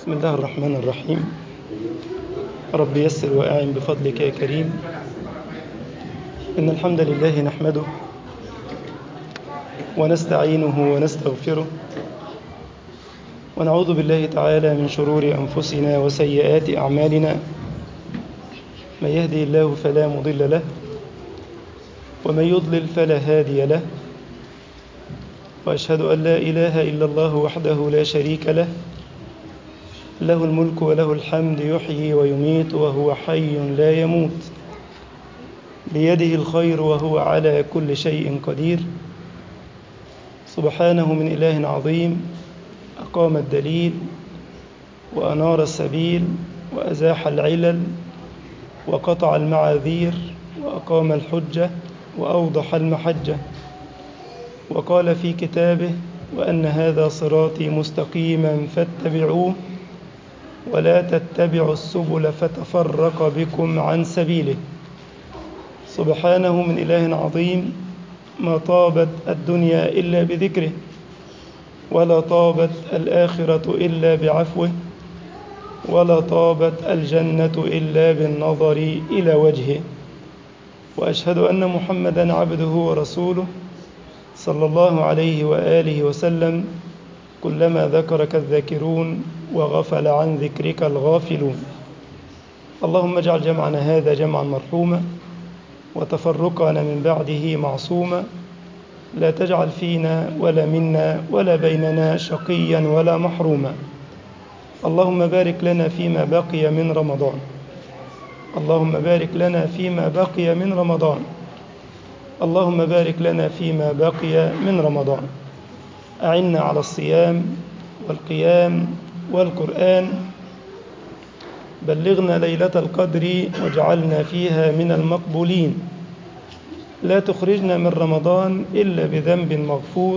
بسم الله الرحمن الرحيم رب يسر وأعن بفضلك يا كريم إن الحمد لله نحمده ونستعينه ونستغفره ونعوذ بالله تعالى من شرور أنفسنا وسيئات أعمالنا من يهدي الله فلا مضل له ومن يضلل فلا هادي له وأشهد أن لا إله إلا الله وحده لا شريك له له الملك وله الحمد يحيي ويميت وهو حي لا يموت بيده الخير وهو على كل شيء قدير سبحانه من إله عظيم أقام الدليل وأنار السبيل وأزاح العلل وقطع المعاذير وأقام الحجة وأوضح المحجة وقال في كتابه وأن هذا صراطي مستقيما فاتبعوه ولا تتبعوا السبل فتفرق بكم عن سبيله سبحانه من إله عظيم ما طابت الدنيا إلا بذكره ولا طابت الآخرة إلا بعفوه ولا طابت الجنة إلا بالنظر إلى وجهه وأشهد أن محمدا عبده ورسوله صلى الله عليه وآله وسلم كلما ذكرك الذاكرون وغفل عن ذكرك الغافلون اللهم اجعل جمعنا هذا جمعا مرحوما وتفرقنا من بعده معصوما لا تجعل فينا ولا منا ولا بيننا شقيا ولا محروما اللهم بارك لنا فيما بقي من رمضان اللهم بارك لنا فيما بقي من رمضان اللهم بارك لنا فيما بقي من رمضان أعنا على الصيام والقيام والقرآن بلغنا ليلة القدر واجعلنا فيها من المقبولين لا تخرجنا من رمضان إلا بذنب مغفور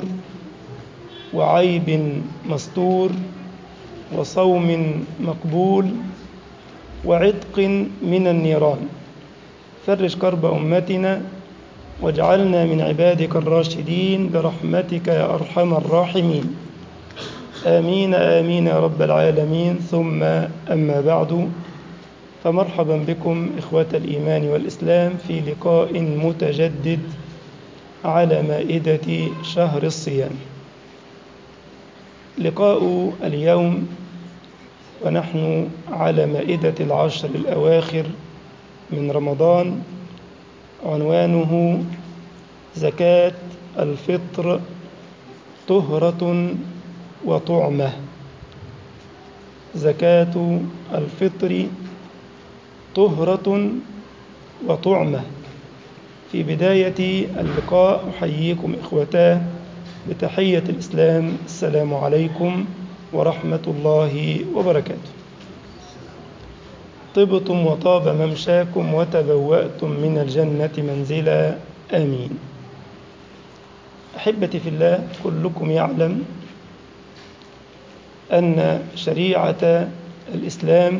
وعيب مستور وصوم مقبول وعتق من النيران فرج كرب أمتنا واجعلنا من عبادك الراشدين برحمتك يا أرحم الراحمين آمين آمين يا رب العالمين ثم أما بعد فمرحبا بكم إخوة الإيمان والإسلام في لقاء متجدد على مائدة شهر الصيام لقاء اليوم ونحن على مائدة العشر الأواخر من رمضان عنوانه زكاة الفطر طهرة وطعمة زكاة الفطر طهرة وطعمة في بداية اللقاء أحييكم إخوتاه بتحية الإسلام السلام عليكم ورحمة الله وبركاته طبتم وطاب ممشاكم وتبوأتم من الجنة منزلا آمين أحبتي في الله كلكم يعلم أن شريعة الإسلام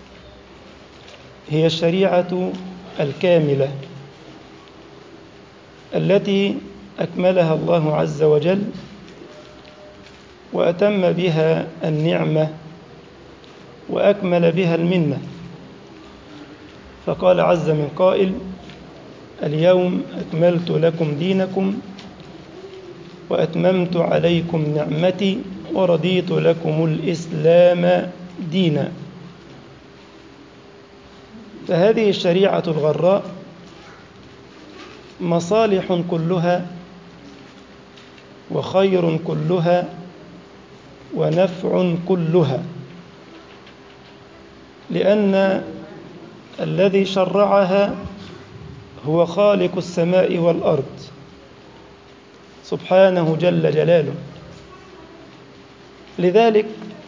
هي الشريعة الكاملة التي أكملها الله عز وجل وأتم بها النعمة وأكمل بها المنة فقال عز من قائل اليوم أكملت لكم دينكم وأتممت عليكم نعمتي ورضيت لكم الإسلام دينا فهذه الشريعة الغراء مصالح كلها وخير كلها ونفع كلها لأن الذي شرعها هو خالق السماء والأرض سبحانه جل جلاله لذلك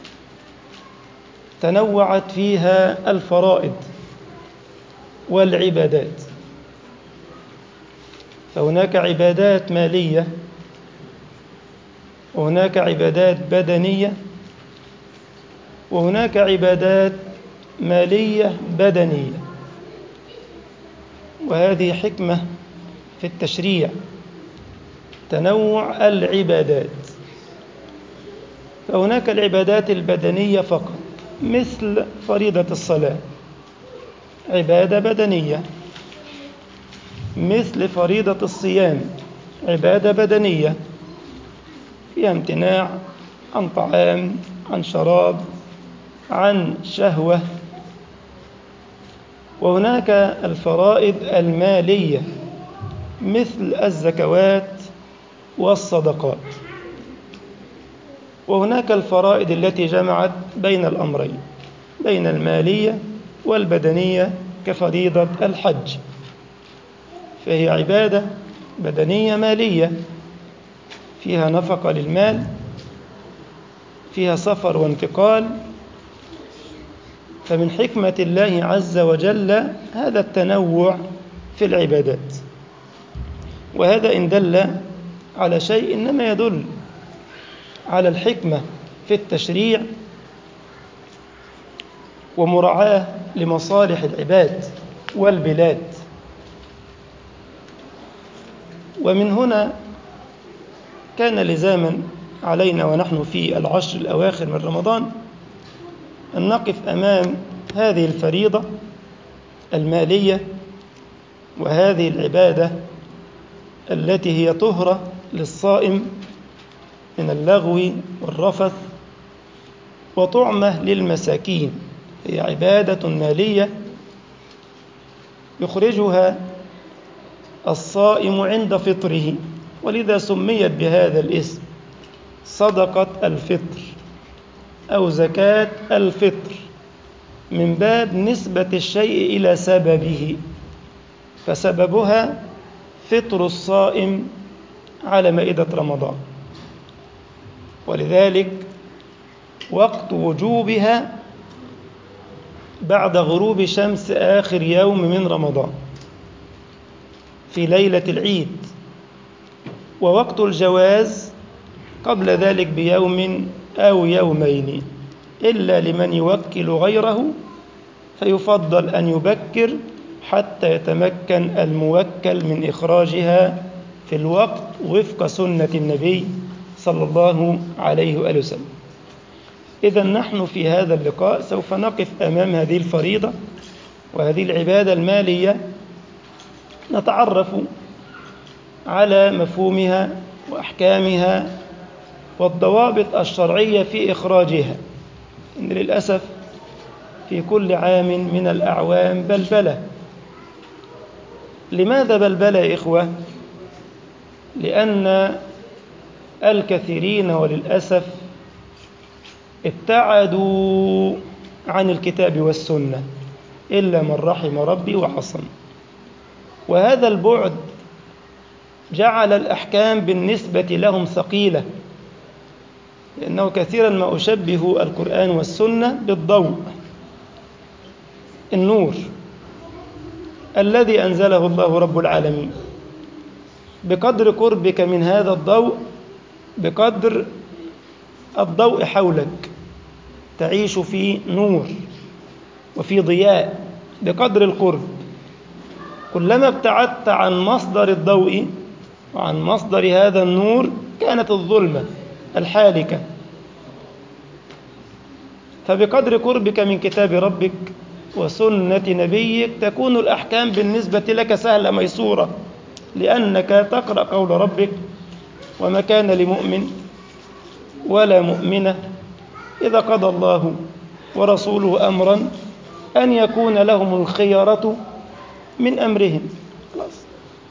تنوعت فيها الفرائض والعبادات فهناك عبادات مالية وهناك عبادات بدنية وهناك عبادات مالية بدنية وهذه حكمة في التشريع تنوع العبادات فهناك العبادات البدنية فقط مثل فريضة الصلاة عبادة بدنية مثل فريضة الصيام عبادة بدنية فيها امتناع عن طعام عن شراب عن شهوة وهناك الفرائض المالية مثل الزكوات والصدقات وهناك الفرائض التي جمعت بين الأمرين بين المالية والبدنية كفريضة الحج فهي عبادة بدنية مالية فيها نفقة للمال فيها سفر وانتقال فمن حكمة الله عز وجل هذا التنوع في العبادات وهذا إن دل على شيء إنما يدل على الحكمة في التشريع ومراعاة لمصالح العباد والبلاد ومن هنا كان لزاما علينا ونحن في العشر الأواخر من رمضان أن نقف أمام هذه الفريضة المالية وهذه العبادة التي هي طهرة للصائم من اللغو والرفث وطعمة للمساكين هي عبادة مالية يخرجها الصائم عند فطره ولذا سميت بهذا الاسم صدقة الفطر أو زكاة الفطر من باب نسبة الشيء إلى سببه فسببها فطر الصائم على مائدة رمضان ولذلك وقت وجوبها بعد غروب شمس آخر يوم من رمضان في ليلة العيد ووقت الجواز قبل ذلك بيوم أو يومين إلا لمن يوكل غيره فيفضل أن يبكر حتى يتمكن الموكل من إخراجها في الوقت وفق سنة النبي صلى الله عليه وآله وسلم إذا نحن في هذا اللقاء سوف نقف أمام هذه الفريضة وهذه العبادة المالية نتعرف على مفهومها وأحكامها والضوابط الشرعية في إخراجها إن للأسف في كل عام من الأعوام بلبلة لماذا بلبلة يا إخوة؟ لأن الكثيرين وللأسف ابتعدوا عن الكتاب والسنة إلا من رحم ربي وعصم وهذا البعد جعل الأحكام بالنسبة لهم ثقيلة لأنه كثيرا ما أشبه القرآن والسنة بالضوء النور الذي أنزله الله رب العالمين بقدر قربك من هذا الضوء بقدر الضوء حولك تعيش في نور وفي ضياء بقدر القرب كلما ابتعدت عن مصدر الضوء وعن مصدر هذا النور كانت الظلمة الحالكة فبقدر قربك من كتاب ربك وسنة نبيك تكون الأحكام بالنسبة لك سهلة ميسورة لأنك تقرأ قول ربك وما كان لمؤمن ولا مؤمنة إذا قضى الله ورسوله أمرا أن يكون لهم الخيرة من أمرهم خلاص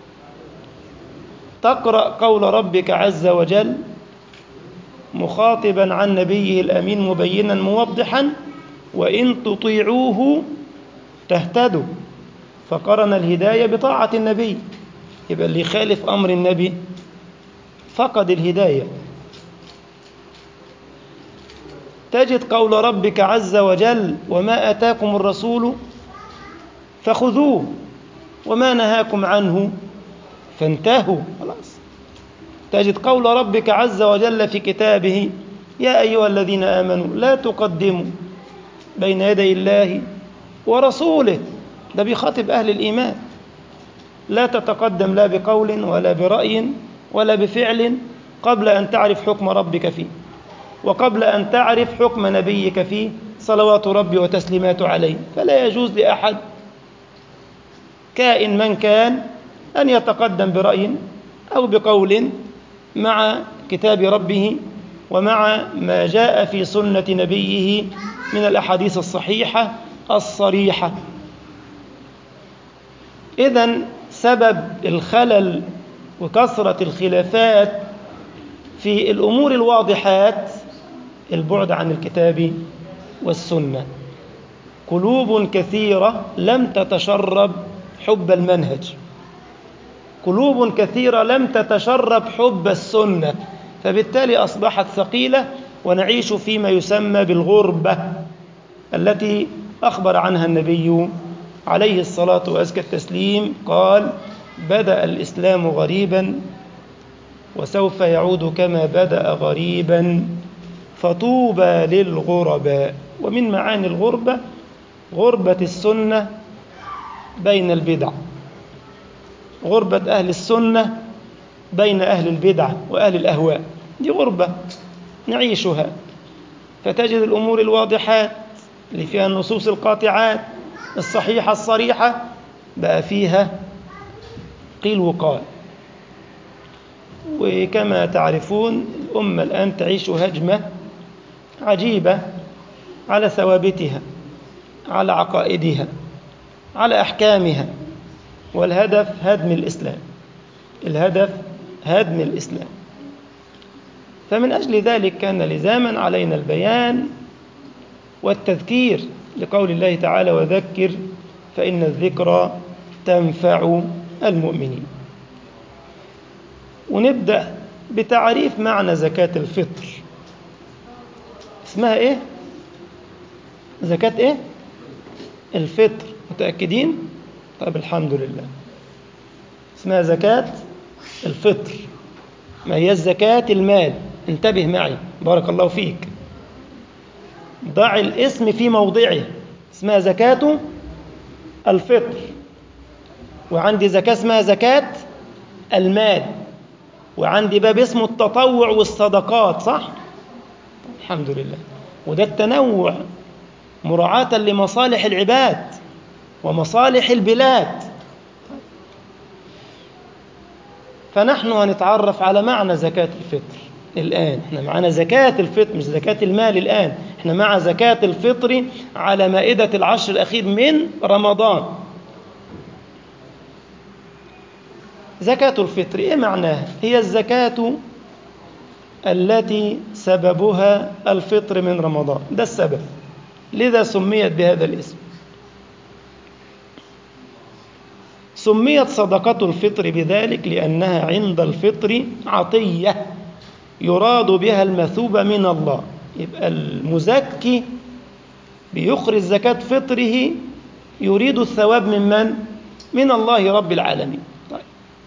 تقرأ قول ربك عز وجل مخاطبا عن نبيه الأمين مبينا موضحا وإن تطيعوه تهتدوا فقرن الهداية بطاعة النبي يبقى اللي يخالف أمر النبي فقد الهداية تجد قول ربك عز وجل وما أتاكم الرسول فخذوه وما نهاكم عنه فانتهوا خلاص تجد قول ربك عز وجل في كتابه يا أيها الذين آمنوا لا تقدموا بين يدي الله ورسوله ده بيخاطب أهل الإيمان لا تتقدم لا بقول ولا برأي ولا بفعل قبل أن تعرف حكم ربك فيه وقبل أن تعرف حكم نبيك فيه صلوات ربي وتسليماته عليه فلا يجوز لأحد كائن من كان أن يتقدم برأي أو بقول مع كتاب ربه ومع ما جاء في سنة نبيه من الأحاديث الصحيحة الصريحة إذا سبب الخلل وكثرة الخلافات في الأمور الواضحات البعد عن الكتاب والسنة قلوب كثيرة لم تتشرب حب المنهج قلوب كثيرة لم تتشرب حب السنة فبالتالي أصبحت ثقيلة ونعيش فيما يسمى بالغربة التي أخبر عنها النبي عليه الصلاة وأزكى التسليم قال بدأ الإسلام غريبا وسوف يعود كما بدأ غريبا فطوبى للغرباء ومن معاني الغربة غربة السنة بين البدع غربة أهل السنة بين أهل البدع وأهل الأهواء دي غربة نعيشها فتجد الأمور الواضحات اللي فيها النصوص القاطعات الصحيحة الصريحة بقى فيها قيل وقال وكما تعرفون الأمة الآن تعيش هجمة عجيبة على ثوابتها على عقائدها على أحكامها والهدف هدم الإسلام الهدف هدم الإسلام فمن أجل ذلك كان لزاما علينا البيان والتذكير لقول الله تعالى وذكر فإن الذكرى تنفع المؤمنين ونبدأ بتعريف معنى زكاة الفطر اسمها ايه زكاة ايه الفطر متأكدين طيب الحمد لله اسمها زكاة الفطر ما هي الزكاة المال انتبه معي بارك الله فيك ضع الاسم في موضعه اسمها زكاة الفطر وعندي زكاة اسمها زكاة المال وعندي باب اسمه التطوع والصدقات صح؟ الحمد لله وده التنوع مراعاة لمصالح العباد ومصالح البلاد فنحن هنتعرف على معنى زكاة الفطر الآن احنا معنا زكاة الفطر مش زكاة المال الآن احنا مع زكاة الفطر على مائدة العشر الأخير من رمضان زكاة الفطر ايه معناها هي الزكاة التي سببها الفطر من رمضان ده السبب لذا سميت بهذا الاسم سميت صدقة الفطر بذلك لأنها عند الفطر عطية يراد بها المثوبة من الله يبقى المزكي بيخرج زكاة فطره يريد الثواب من من؟ من الله رب العالمين طيب.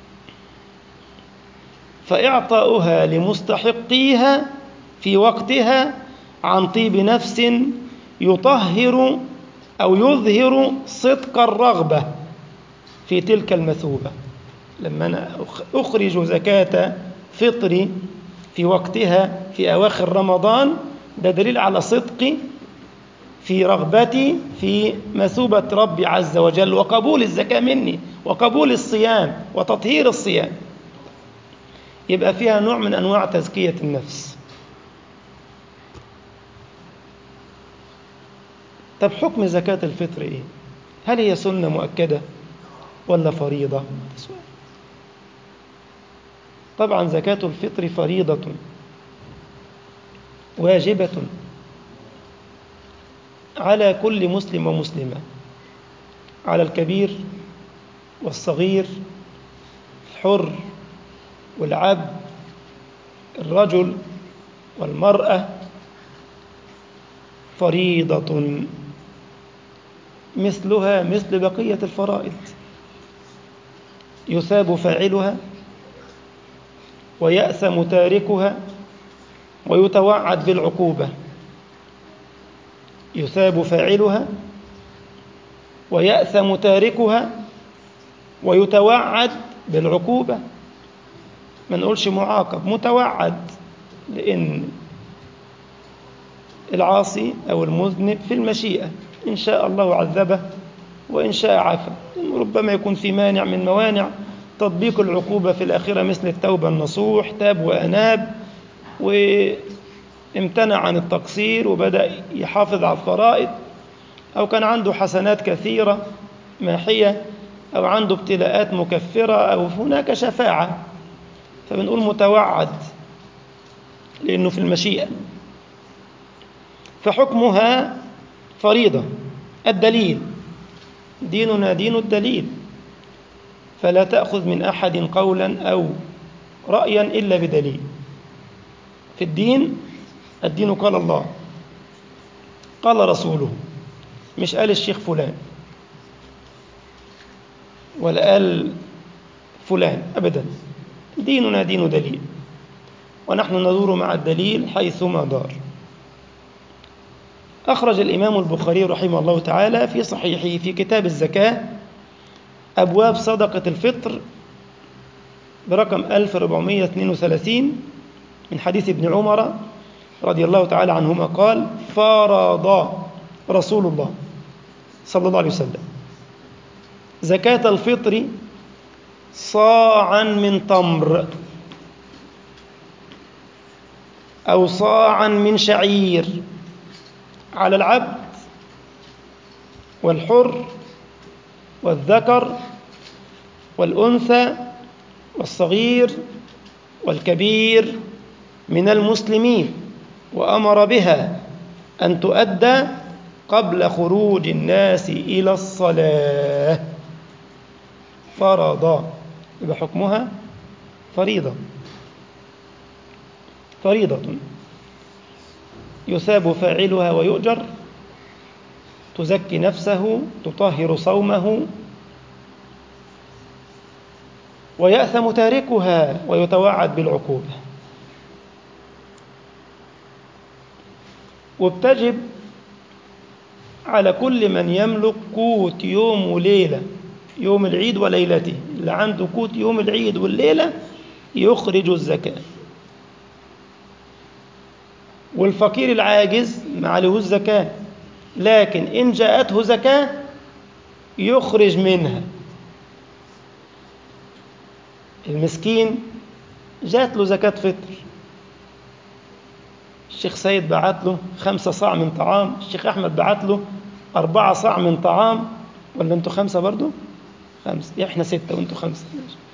فإعطاؤها لمستحقيها في وقتها عن طيب نفس يطهر أو يظهر صدق الرغبة في تلك المثوبة لما أنا أخرج زكاة فطري في وقتها في أواخر رمضان ده دليل على صدقي في رغبتي في مثوبة ربي عز وجل وقبول الزكاة مني وقبول الصيام وتطهير الصيام يبقى فيها نوع من أنواع تزكية النفس طب حكم زكاة الفطر إيه؟ هل هي سنة مؤكدة ولا فريضة؟ سؤال طبعا زكاة الفطر فريضة واجبة على كل مسلم ومسلمة على الكبير والصغير الحر والعبد الرجل والمرأة فريضة مثلها مثل بقية الفرائض يثاب فاعلها ويأثم تاركها ويتوعد بالعقوبة يثاب فاعلها ويأثم تاركها ويتوعد بالعقوبة ما نقولش معاقب متوعد لأن العاصي أو المذنب في المشيئة إن شاء الله عذبه وإن شاء عفا ربما يكون في مانع من موانع تطبيق العقوبة في الآخرة مثل التوبة النصوح تاب وأناب وامتنع عن التقصير وبدأ يحافظ على الفرائض أو كان عنده حسنات كثيرة ماحية أو عنده ابتلاءات مكفرة أو هناك شفاعة فبنقول متوعد لأنه في المشيئة فحكمها فريضة الدليل ديننا دين الدليل فلا تأخذ من أحد قولا أو رأيا إلا بدليل في الدين الدين قال الله قال رسوله مش قال الشيخ فلان ولا قال فلان أبدا ديننا دين دليل ونحن ندور مع الدليل حيثما دار أخرج الإمام البخاري رحمه الله تعالى في صحيحه في كتاب الزكاة أبواب صدقة الفطر برقم 1432 من حديث ابن عمر رضي الله تعالى عنهما قال فرض رسول الله صلى الله عليه وسلم زكاة الفطر صاعا من تمر أو صاعا من شعير على العبد والحر والذكر والأنثى والصغير والكبير من المسلمين وأمر بها أن تؤدى قبل خروج الناس إلى الصلاة فرضا يبقى حكمها فريضة فريضة يثاب فاعلها ويؤجر تزكي نفسه تطهر صومه ويأثم تاركها ويتوعد بالعقوبة وبتجب على كل من يملك قوت يوم وليلة يوم العيد وليلته اللي عنده قوت يوم العيد والليلة يخرج الزكاة والفقير العاجز ما عليهوش زكاة لكن إن جاءته زكاة يخرج منها المسكين جات له زكاة فطر الشيخ سيد بعت له خمسة صاع من طعام الشيخ أحمد بعت له أربعة صاع من طعام ولا أنتوا خمسة برضو خمسة إحنا ستة وأنتوا خمسة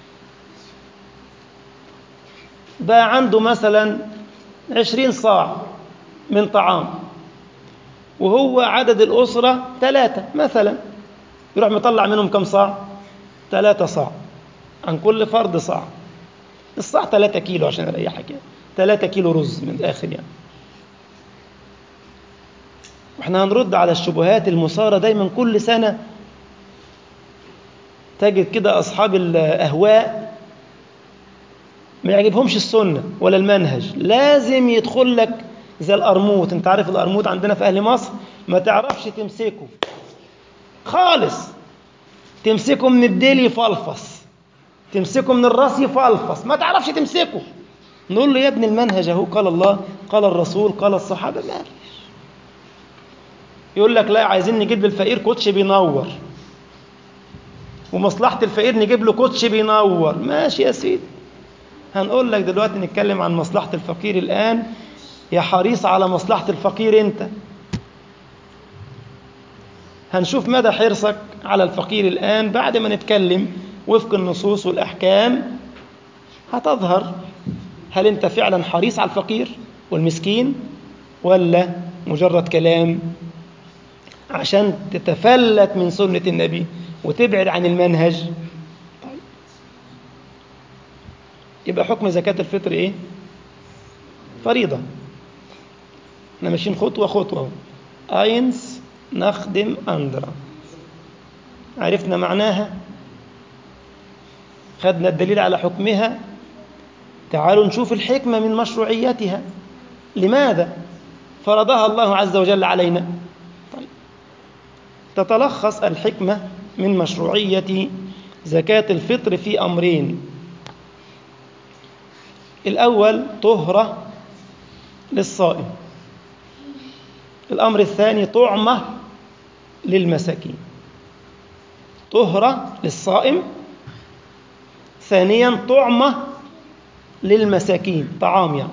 بقى عنده مثلا عشرين صاع من طعام وهو عدد الأسرة ثلاثة مثلا يروح مطلع منهم كم صاع ثلاثة صاع عن كل فرد صاع الصاع ثلاثة كيلو عشان أريحك يعني ثلاثة كيلو رز من الآخر يعني واحنا هنرد على الشبهات المثارة دايما كل سنة تجد كده أصحاب الأهواء ما يعجبهمش السنة ولا المنهج لازم يدخل لك زي القرموط انت عارف القرموط عندنا في أهل مصر ما تعرفش تمسكه خالص تمسكه من الديل يفلفص تمسكه من الراس يفلفص ما تعرفش تمسكه نقول له يا ابن المنهج اهو قال الله قال الرسول قال الصحابة ما يقول لك لا عايزين نجيب للفقير كوتش بينور ومصلحة الفقير نجيب له كوتش بينور ماشي يا سيدي هنقول لك دلوقتي نتكلم عن مصلحة الفقير الآن يا حريص على مصلحة الفقير أنت هنشوف مدى حرصك على الفقير الآن بعد ما نتكلم وفق النصوص والأحكام هتظهر هل أنت فعلا حريص على الفقير والمسكين ولا مجرد كلام عشان تتفلت من سنة النبي وتبعد عن المنهج طيب. يبقى حكم زكاة الفطر إيه؟ فريضة احنا ماشيين خطوة خطوة اينس نخدم أندرا عرفنا معناها خدنا الدليل على حكمها تعالوا نشوف الحكمة من مشروعيتها لماذا فرضها الله عز وجل علينا طيب. تتلخص الحكمة من مشروعية زكاة الفطر في أمرين الأول طهرة للصائم الأمر الثاني طعمة للمساكين طهرة للصائم ثانيا طعمة للمساكين طعام يعني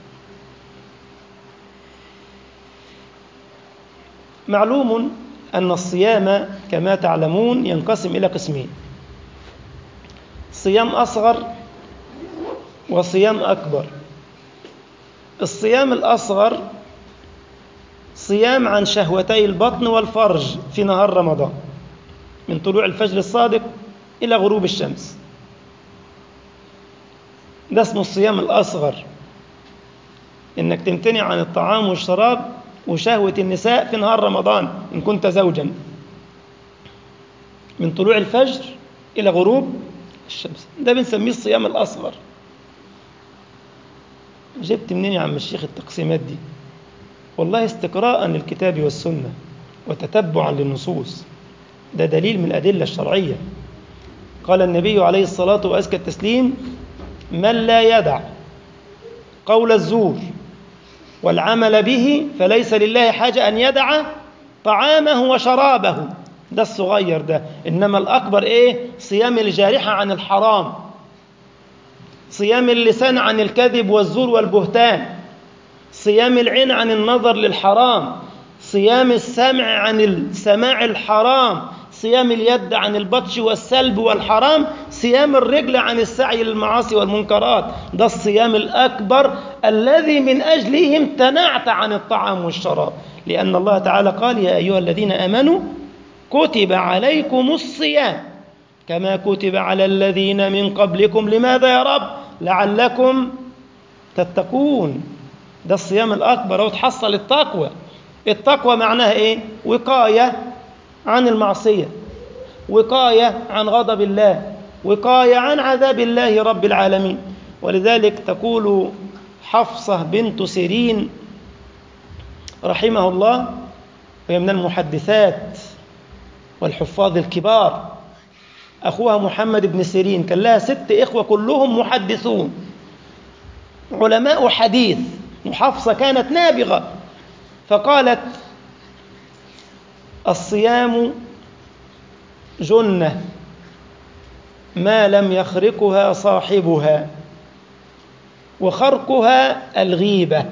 معلوم أن الصيام كما تعلمون ينقسم إلى قسمين صيام أصغر وصيام أكبر الصيام الأصغر صيام عن شهوتي البطن والفرج في نهار رمضان من طلوع الفجر الصادق إلى غروب الشمس ده اسمه الصيام الأصغر إنك تمتنع عن الطعام والشراب وشهوة النساء في نهار رمضان إن كنت زوجا من طلوع الفجر إلى غروب الشمس ده بنسميه الصيام الأصغر جبت منين يا عم الشيخ التقسيمات دي والله استقراء للكتاب والسنة وتتبعا للنصوص ده دليل من الأدلة الشرعية قال النبي عليه الصلاة وأزكى التسليم من لا يدع قول الزور والعمل به فليس لله حاجة أن يدع طعامه وشرابه ده الصغير ده إنما الأكبر إيه صيام الجارحة عن الحرام صيام اللسان عن الكذب والزور والبهتان صيام العين عن النظر للحرام صيام السمع عن السماع الحرام صيام اليد عن البطش والسلب والحرام صيام الرجل عن السعي للمعاصي والمنكرات ده الصيام الأكبر الذي من أجله امتنعت عن الطعام والشراب لأن الله تعالى قال يا أيها الذين آمنوا كتب عليكم الصيام كما كتب على الذين من قبلكم لماذا يا رب لعلكم تتقون ده الصيام الأكبر أو تحصل التقوى التقوى معناها إيه وقاية عن المعصية وقاية عن غضب الله وقاية عن عذاب الله رب العالمين ولذلك تقول حفصة بنت سيرين رحمه الله وهي من المحدثات والحفاظ الكبار أخوها محمد بن سيرين كان لها ست إخوة كلهم محدثون علماء حديث وحفصة كانت نابغة فقالت الصيام جنة ما لم يخرقها صاحبها وخرقها الغيبة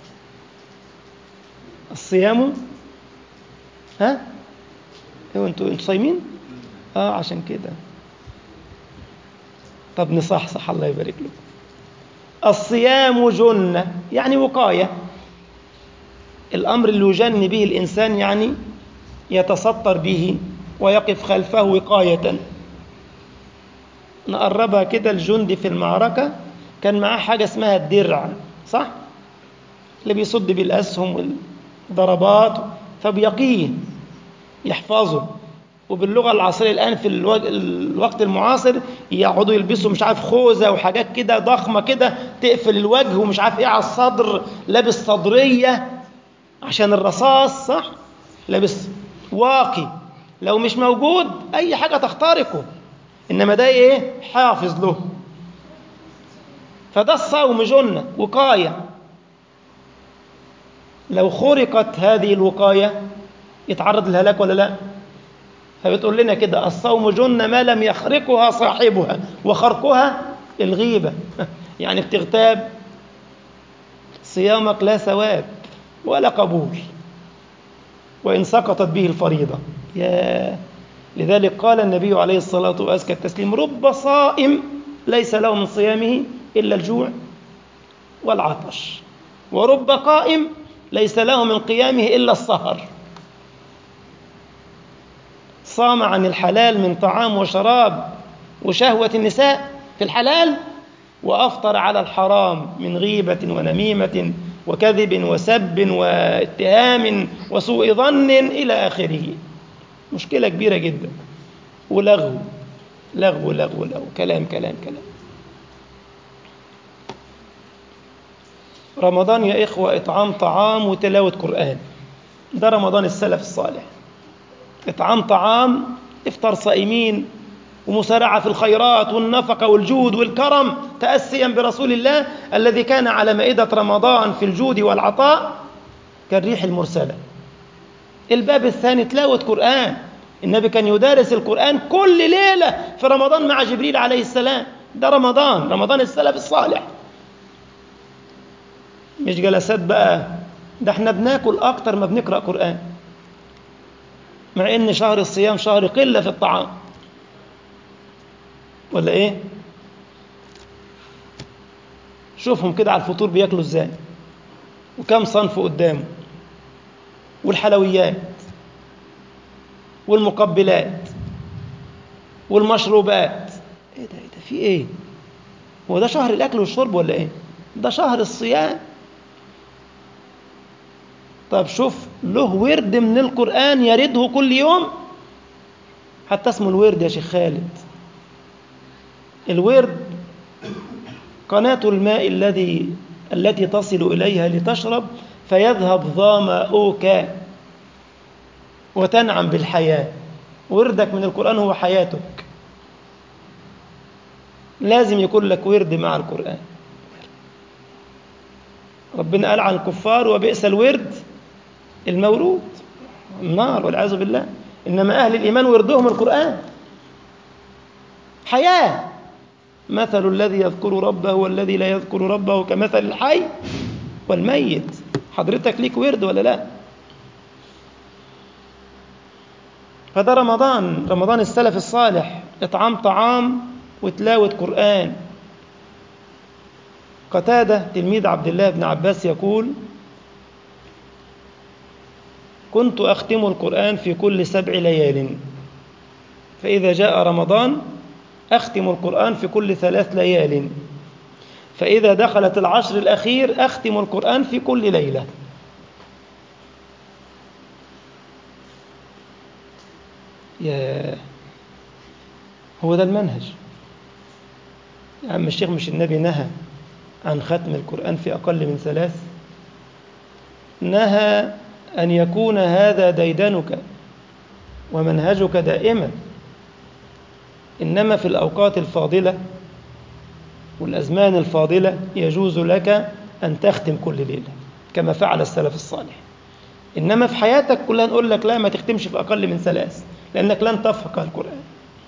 الصيام ها ايوه انتوا انتوا صايمين اه عشان كده طب نصحصح الله يبارك لكم الصيام جنة يعني وقاية الأمر اللي يجن به الإنسان يعني يتسطر به ويقف خلفه وقاية نقربها كده الجندي في المعركة كان معاه حاجة اسمها الدرع صح؟ اللي بيصد بالأسهم والضربات فبيقيه يحفظه وباللغة العصرية الآن في الوقت المعاصر يقعدوا يلبسوا مش عارف خوذة وحاجات كده ضخمة كده تقفل الوجه ومش عارف ايه على الصدر لابس صدرية عشان الرصاص صح؟ لابس واقي لو مش موجود أي حاجة تخترقه إنما ده إيه حافظ له فده الصوم جنة وقاية لو خرقت هذه الوقاية يتعرض للهلاك ولا لا فبتقول لنا كده الصوم جنة ما لم يخرقها صاحبها وخرقها الغيبة يعني بتغتاب صيامك لا ثواب ولا قبول وإن سقطت به الفريضة يا لذلك قال النبي عليه الصلاة وأزكى التسليم رب صائم ليس له من صيامه إلا الجوع والعطش ورب قائم ليس له من قيامه إلا السهر صام عن الحلال من طعام وشراب وشهوة النساء في الحلال وأفطر على الحرام من غيبة ونميمة وكذب وسب واتهام وسوء ظن إلى آخره مشكلة كبيرة جدا ولغو لغو لغو لغو كلام كلام كلام رمضان يا إخوة إطعام طعام وتلاوة قرآن ده رمضان السلف الصالح إطعام طعام إفطار صائمين ومسارعة في الخيرات والنفقة والجود والكرم تأسيا برسول الله الذي كان على مائدة رمضان في الجود والعطاء كالريح المرسلة الباب الثاني تلاوة قرآن النبي كان يدارس القرآن كل ليلة في رمضان مع جبريل عليه السلام ده رمضان رمضان السلف الصالح مش جلسات بقى ده احنا بناكل اكتر ما بنقرأ قرآن مع ان شهر الصيام شهر قلة في الطعام ولا ايه شوفهم كده على الفطور بياكلوا ازاي وكم صنف قدامه والحلويات والمقبلات والمشروبات ايه ده ايه ده في ايه هو ده شهر الاكل والشرب ولا ايه ده شهر الصيام طب شوف له ورد من القرآن يرده كل يوم حتى اسمه الورد يا شيخ خالد الورد قناة الماء الذي التي تصل إليها لتشرب فيذهب ظمأك وتنعم بالحياة وردك من القرآن هو حياتك لازم يكون لك ورد مع القرآن ربنا قال عن الكفار وبئس الورد المورود النار والعياذ بالله إنما أهل الإيمان وردهم القرآن حياة مثل الذي يذكر ربه والذي لا يذكر ربه كمثل الحي والميت حضرتك ليك ورد ولا لا فده رمضان رمضان السلف الصالح إطعام طعام وتلاوة قرآن قتادة تلميذ عبد الله بن عباس يقول كنت أختم القرآن في كل سبع ليال فإذا جاء رمضان أختم القرآن في كل ثلاث ليال فإذا دخلت العشر الأخير أختم القرآن في كل ليلة يا هو ده المنهج يا عم الشيخ مش النبي نهى عن ختم القرآن في أقل من ثلاث نهى أن يكون هذا ديدنك ومنهجك دائما إنما في الأوقات الفاضلة والأزمان الفاضلة يجوز لك أن تختم كل ليلة كما فعل السلف الصالح إنما في حياتك كلها نقول لك لا ما تختمش في أقل من ثلاث لأنك لن تفقه القرآن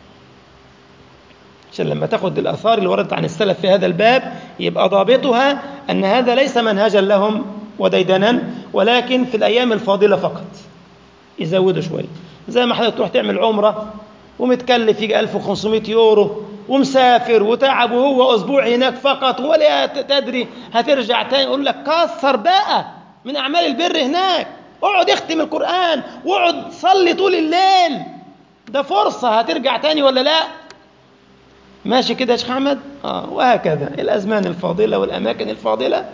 عشان لما تاخد الآثار اللي وردت عن السلف في هذا الباب يبقى ضابطها أن هذا ليس منهجا لهم وديدنا ولكن في الأيام الفاضلة فقط يزودوا شوية زي ما حضرتك تروح تعمل عمرة ومتكلف يجي 1500 يورو ومسافر وتعب وهو أسبوع هناك فقط ولا تدري هترجع تاني يقول لك كثر بقى من أعمال البر هناك اقعد اختم القرآن واقعد صلي طول الليل ده فرصة هترجع تاني ولا لا ماشي كده يا شيخ أحمد آه وهكذا الأزمان الفاضلة والأماكن الفاضلة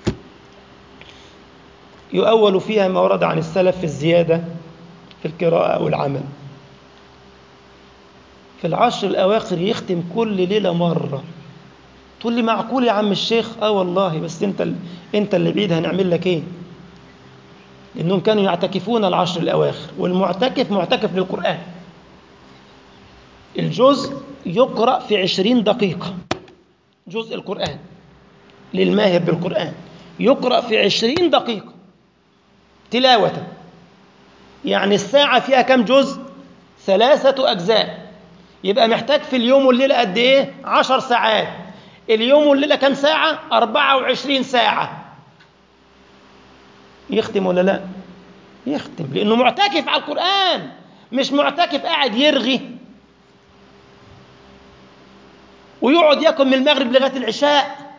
يؤول فيها ما ورد عن السلف في الزيادة في القراءة والعمل في العشر الأواخر يختم كل ليلة مرة تقول لي معقول يا عم الشيخ اه والله بس انت انت اللي بعيد هنعمل لك ايه لانهم كانوا يعتكفون العشر الاواخر والمعتكف معتكف للقران الجزء يقرا في عشرين دقيقه جزء القران للماهر بالقران يقرا في عشرين دقيقه تلاوه يعني الساعه فيها كم جزء ثلاثه اجزاء يبقى محتاج في اليوم والليله قد ايه عشر ساعات اليوم والليله كم ساعه أربعة وعشرين ساعه يختم ولا لا يختم لانه معتكف على القران مش معتكف قاعد يرغي ويقعد ياكل من المغرب لغايه العشاء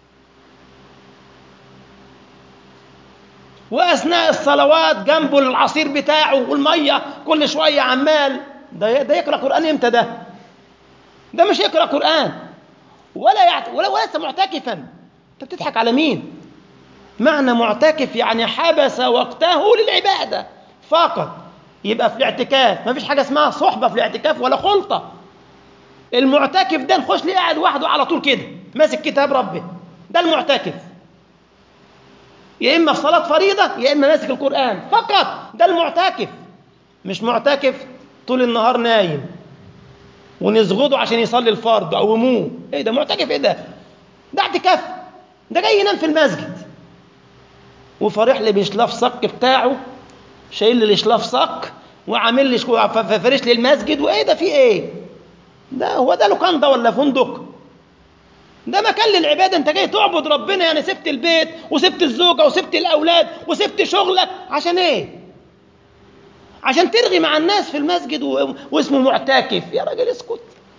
واثناء الصلوات جنبه العصير بتاعه والميه كل شويه عمال ده ده يقرا قران امتى ده ده مش يقرا قران ولا يعت... ولا وليس معتكفا انت بتضحك على مين معنى معتكف يعني حبس وقته للعبادة فقط يبقى في الاعتكاف ما فيش حاجة اسمها صحبة في الاعتكاف ولا خلطة المعتكف ده نخش ليه قاعد وحده على طول كده ماسك كتاب ربه ده المعتكف يا إما في صلاة فريضة يا إما ماسك القرآن فقط ده المعتكف مش معتكف طول النهار نايم ونزغده عشان يصلي الفرض قوموه ايه ده معتكف ايه ده ده اعتكاف ده جاي ينام في المسجد وفرح لي بشلاف صك بتاعه شايل لي الشلاف صك وعامل لي شكو- ف- فارش لي المسجد وايه ده في ايه ده هو ده لوكاندا ولا فندق ده مكان للعبادة انت جاي تعبد ربنا يعني سبت البيت وسبت الزوجة وسبت الأولاد وسبت شغلك عشان ايه عشان ترغي مع الناس في المسجد و... واسمه معتكف يا راجل اسكت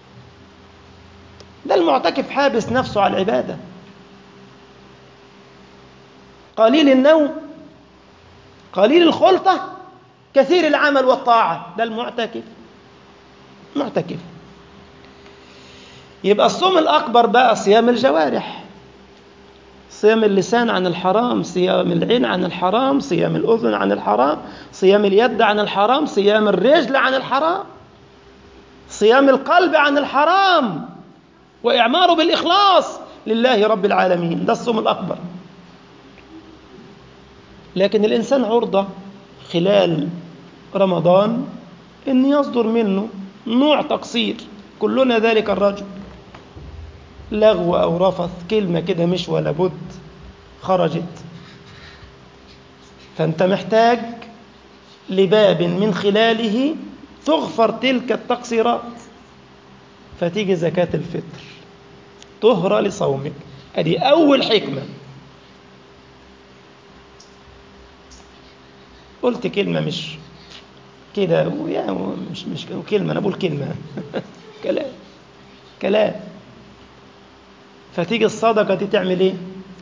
ده المعتكف حابس نفسه على العبادة قليل النوم قليل الخلطة كثير العمل والطاعة ده المعتكف معتكف يبقى الصوم الأكبر بقى صيام الجوارح صيام اللسان عن الحرام صيام العين عن الحرام صيام الأذن عن الحرام صيام اليد عن الحرام صيام الرجل عن الحرام صيام القلب عن الحرام وإعماره بالإخلاص لله رب العالمين ده الصوم الأكبر لكن الإنسان عرضة خلال رمضان أن يصدر منه نوع تقصير كلنا ذلك الرجل لغو أو رفث كلمة كده مش ولا بد خرجت فأنت محتاج لباب من خلاله تغفر تلك التقصيرات فتيجي زكاة الفطر طهرة لصومك أدي أول حكمة قلت كلمة مش كده يعني مش مش كلمة أنا بقول كلمة كلام كلام فتيجي الصدقة دي تعمل إيه؟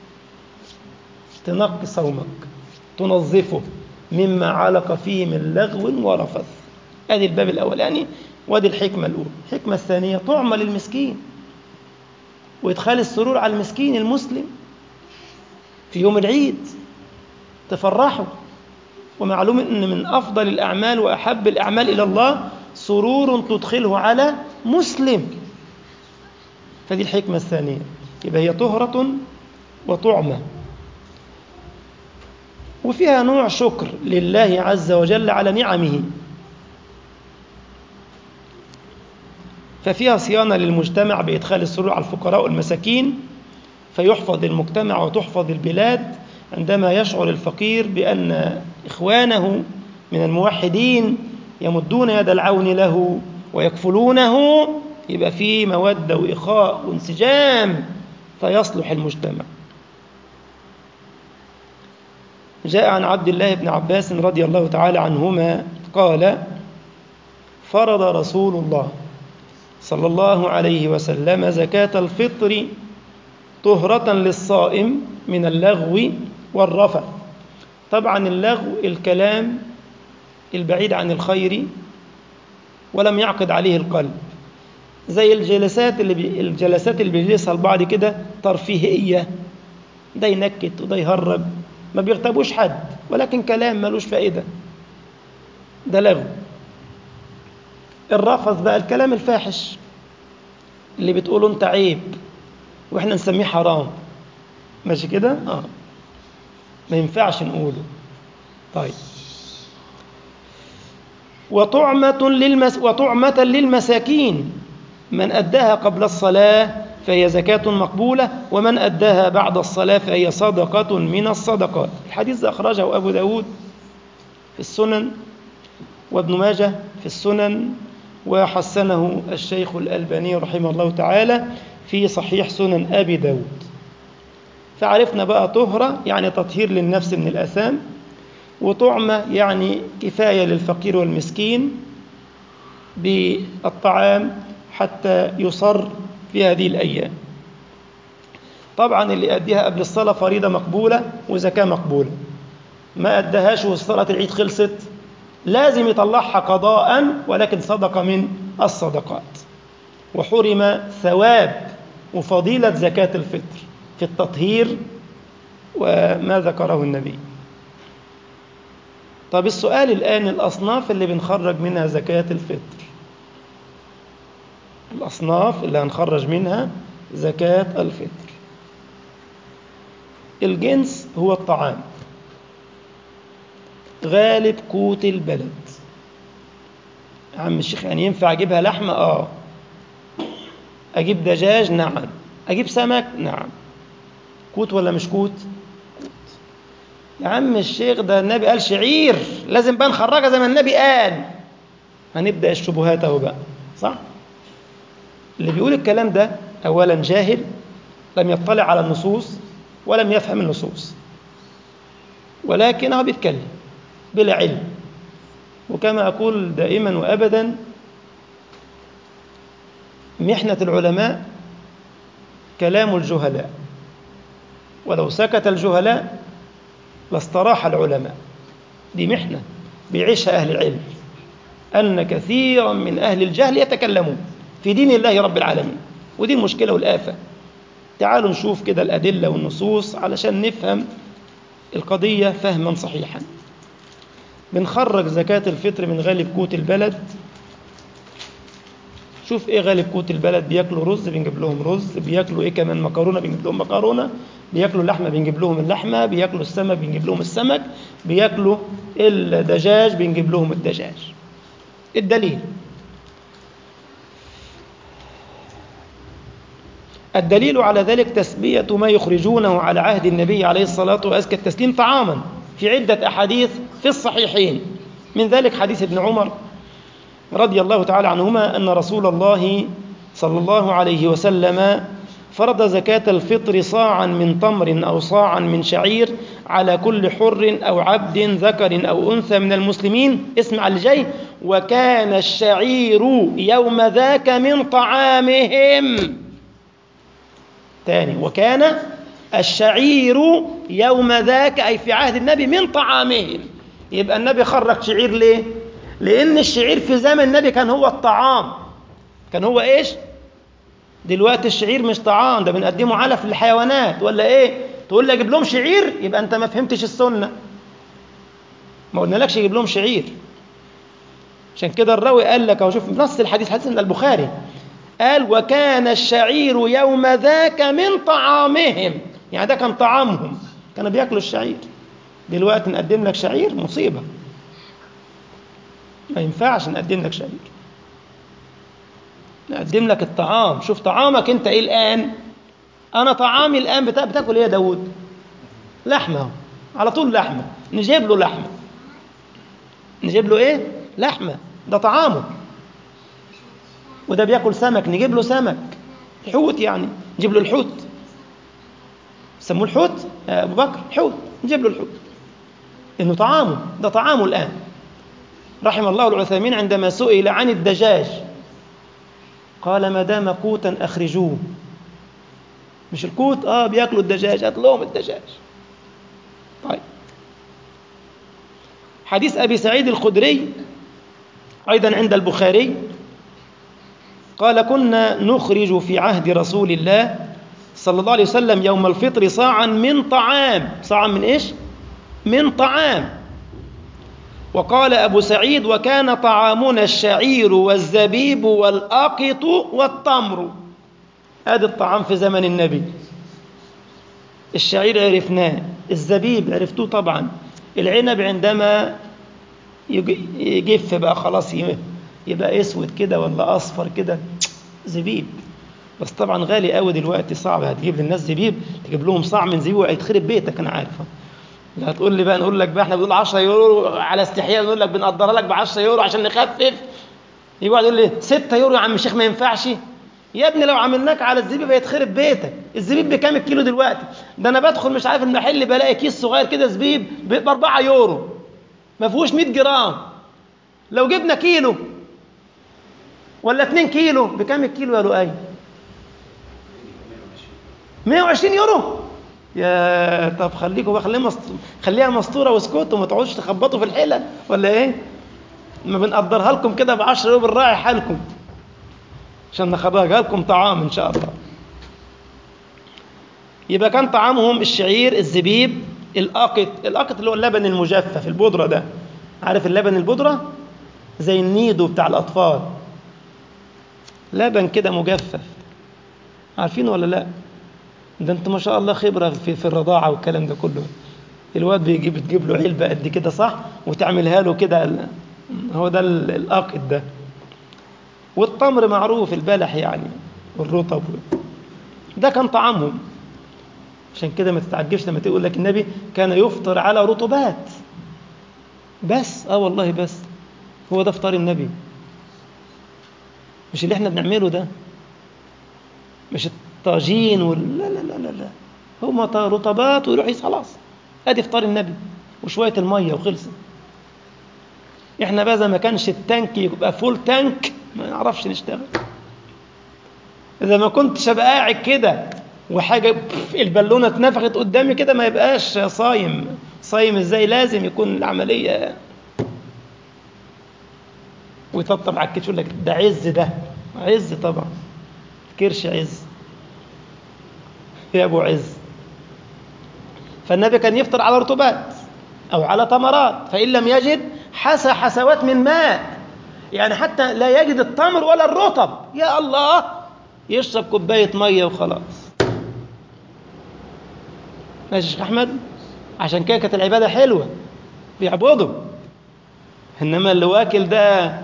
تنقي صومك تنظفه مما علق فيه من لغو ورفث ادي الباب الاولاني وادي الحكمه الاولى الحكمه الثانيه طعمه للمسكين وادخال السرور على المسكين المسلم في يوم العيد تفرحوا ومعلوم ان من افضل الاعمال واحب الاعمال الى الله سرور تدخله على مسلم فدي الحكمه الثانيه يبقى هي طهره وطعمه وفيها نوع شكر لله عز وجل على نعمه ففيها صيانة للمجتمع بإدخال السرور على الفقراء والمساكين فيحفظ المجتمع وتحفظ البلاد عندما يشعر الفقير بأن إخوانه من الموحدين يمدون يد العون له ويكفلونه يبقى فيه مودة وإخاء وانسجام فيصلح المجتمع جاء عن عبد الله بن عباس رضي الله تعالى عنهما قال فرض رسول الله صلى الله عليه وسلم زكاة الفطر طهرة للصائم من اللغو والرفث طبعا اللغو الكلام البعيد عن الخير ولم يعقد عليه القلب زي الجلسات اللي بي الجلسات اللي بيجلسها البعض كده ترفيهية ده ينكت وده يهرب ما بيغتابوش حد ولكن كلام ملوش فائدة ده لغو الرفض بقى الكلام الفاحش اللي بتقوله انت عيب واحنا نسميه حرام ماشي كده اه ما ينفعش نقوله طيب وطعمة للمس وطعمة للمساكين من أداها قبل الصلاة فهي زكاة مقبولة ومن أداها بعد الصلاة فهي صدقة من الصدقات الحديث أخرجه أبو داود في السنن وابن ماجه في السنن وحسنه الشيخ الألباني رحمه الله تعالى في صحيح سنن أبي داود فعرفنا بقى طهرة يعني تطهير للنفس من الأثام وطعمة يعني كفاية للفقير والمسكين بالطعام حتى يصر في هذه الأيام طبعا اللي أديها قبل الصلاة فريضة مقبولة وزكاة مقبولة ما أدهاش وصلاة العيد خلصت لازم يطلعها قضاء ولكن صدقة من الصدقات وحرم ثواب وفضيلة زكاة الفطر في التطهير وما ذكره النبي طب السؤال الآن الأصناف اللي بنخرج منها زكاة الفطر الأصناف اللي هنخرج منها زكاة الفطر الجنس هو الطعام غالب قوت البلد عم الشيخ يعني ينفع أجيبها لحمة آه أجيب دجاج نعم أجيب سمك نعم كوت ولا مش كوت كوت يا عم الشيخ ده النبي قال شعير لازم بقى نخرجها زي ما النبي قال هنبدأ الشبهات اهو بقى صح اللي بيقول الكلام ده أولا جاهل لم يطلع على النصوص ولم يفهم النصوص ولكنه بيتكلم بلا علم وكما أقول دائما وأبدا محنة العلماء كلام الجهلاء ولو سكت الجهلاء لاستراح العلماء دي محنة بيعيشها أهل العلم أن كثيرا من أهل الجهل يتكلمون في دين الله رب العالمين ودي المشكلة والآفة تعالوا نشوف كده الأدلة والنصوص علشان نفهم القضية فهما صحيحا بنخرج زكاة الفطر من غالب قوت البلد شوف ايه غالب قوت البلد بياكلوا رز بنجيب لهم رز بياكلوا ايه كمان مكرونه بنجيب لهم مكرونه بياكلوا لحمه بنجيب لهم اللحمه بياكلوا السمك بنجيب لهم السمك بياكلوا الدجاج بنجيب لهم الدجاج الدليل الدليل على ذلك تسبية ما يخرجونه على عهد النبي عليه الصلاة وأزكى التسليم طعاما في عدة أحاديث في الصحيحين من ذلك حديث ابن عمر رضي الله تعالى عنهما أن رسول الله صلى الله عليه وسلم فرض زكاة الفطر صاعا من تمر أو صاعا من شعير على كل حر أو عبد ذكر أو أنثى من المسلمين اسمع الجي وكان الشعير يوم ذاك من طعامهم تاني وكان الشعير يوم ذاك أي في عهد النبي من طعامهم يبقى النبي خرج شعير ليه لأن الشعير في زمن النبي كان هو الطعام كان هو إيش دلوقتي الشعير مش طعام ده بنقدمه علف للحيوانات ولا إيه تقول لي أجيب لهم شعير يبقى أنت ما فهمتش السنة ما قلنالكش يجيب لهم شعير عشان كده الراوي قال لك أهو شوف نص الحديث حديث من البخاري قال وكان الشعير يوم ذاك من طعامهم يعني ده كان طعامهم كانوا بياكلوا الشعير دلوقتي نقدم لك شعير مصيبة ما ينفعش نقدم لك شعير نقدم لك الطعام شوف طعامك انت ايه الآن أنا طعامي الآن بتا... بتاكل ايه يا داود لحمة على طول لحمة نجيب له لحمة نجيب له ايه لحمة ده طعامه وده بياكل سمك نجيب له سمك حوت يعني نجيب له الحوت سموه الحوت يا ابو بكر حوت نجيب له الحوت انه طعامه ده طعامه الان رحم الله العثيمين عندما سئل عن الدجاج قال ما دام قوتا اخرجوه مش القوت اه بياكلوا الدجاج هات لهم الدجاج طيب حديث ابي سعيد الخدري ايضا عند البخاري قال كنا نخرج في عهد رسول الله صلى الله عليه وسلم يوم الفطر صاعا من طعام صاعا من ايش من طعام وقال ابو سعيد وكان طعامنا الشعير والزبيب والاقط والتمر هذا الطعام في زمن النبي الشعير عرفناه الزبيب عرفتوه طبعا العنب عندما يجف بقى خلاص يبقى اسود كده ولا اصفر كده زبيب بس طبعا غالي قوي دلوقتي صعب هتجيب للناس زبيب تجيب لهم صاع من زبيب وهيتخرب بيتك انا عارفه لا هتقول لي بقى نقول لك بقى احنا بنقول 10 يورو على استحياء نقول لك بنقدرها لك ب 10 يورو عشان نخفف يقعد يقول لي 6 يورو يا عم الشيخ ما ينفعش يا ابني لو عملناك على الزبيب هيتخرب بيتك الزبيب بكام الكيلو دلوقتي ده انا بدخل مش عارف المحل بلاقي كيس صغير كده زبيب ب 4 يورو ما فيهوش 100 جرام لو جبنا كيلو ولا 2 كيلو بكام الكيلو يا لؤي 120 يورو يا طب خليكم بقى خليها مست... خليها مستوره واسكتوا وما تقعدوش تخبطوا في الحلل ولا ايه ما بنقدرها لكم كده ب 10 يورو بنراعي حالكم عشان نخرجها لكم طعام ان شاء الله يبقى كان طعامهم الشعير الزبيب الاقط الاقط اللي هو اللبن المجفف البودره ده عارف اللبن البودره زي النيدو بتاع الاطفال لبن كده مجفف عارفين ولا لا ده انت ما شاء الله خبره في, في الرضاعه والكلام ده كله الواد بيجيب تجيب له علبه قد كده صح وتعملها له كده هو ده الاقط ده والتمر معروف البلح يعني والرطب ده كان طعامهم عشان كده ما تتعجبش لما تقول لك النبي كان يفطر على رطوبات بس اه والله بس هو ده افطار النبي مش اللي احنا بنعمله ده مش الطاجين وال... لا لا لا لا لا هما رطبات ويروح خلاص ادي افطار النبي وشويه الميه وخلصت احنا بقى اذا ما كانش التانك يبقى فول تانك ما نعرفش نشتغل اذا ما كنتش ابقى قاعد كده وحاجه البالونه اتنفخت قدامي كده ما يبقاش صايم صايم ازاي لازم يكون العمليه ويطبطب على الكتف يقول لك ده عز ده عز طبعا كرش عز يا ابو عز فالنبي كان يفطر على رطوبات او على تمرات فان لم يجد حسى حسوات من ماء يعني حتى لا يجد التمر ولا الرطب يا الله يشرب كوبايه ميه وخلاص ماشي يا شيخ احمد عشان كده كانت العباده حلوه بيعبدوا انما اللي واكل ده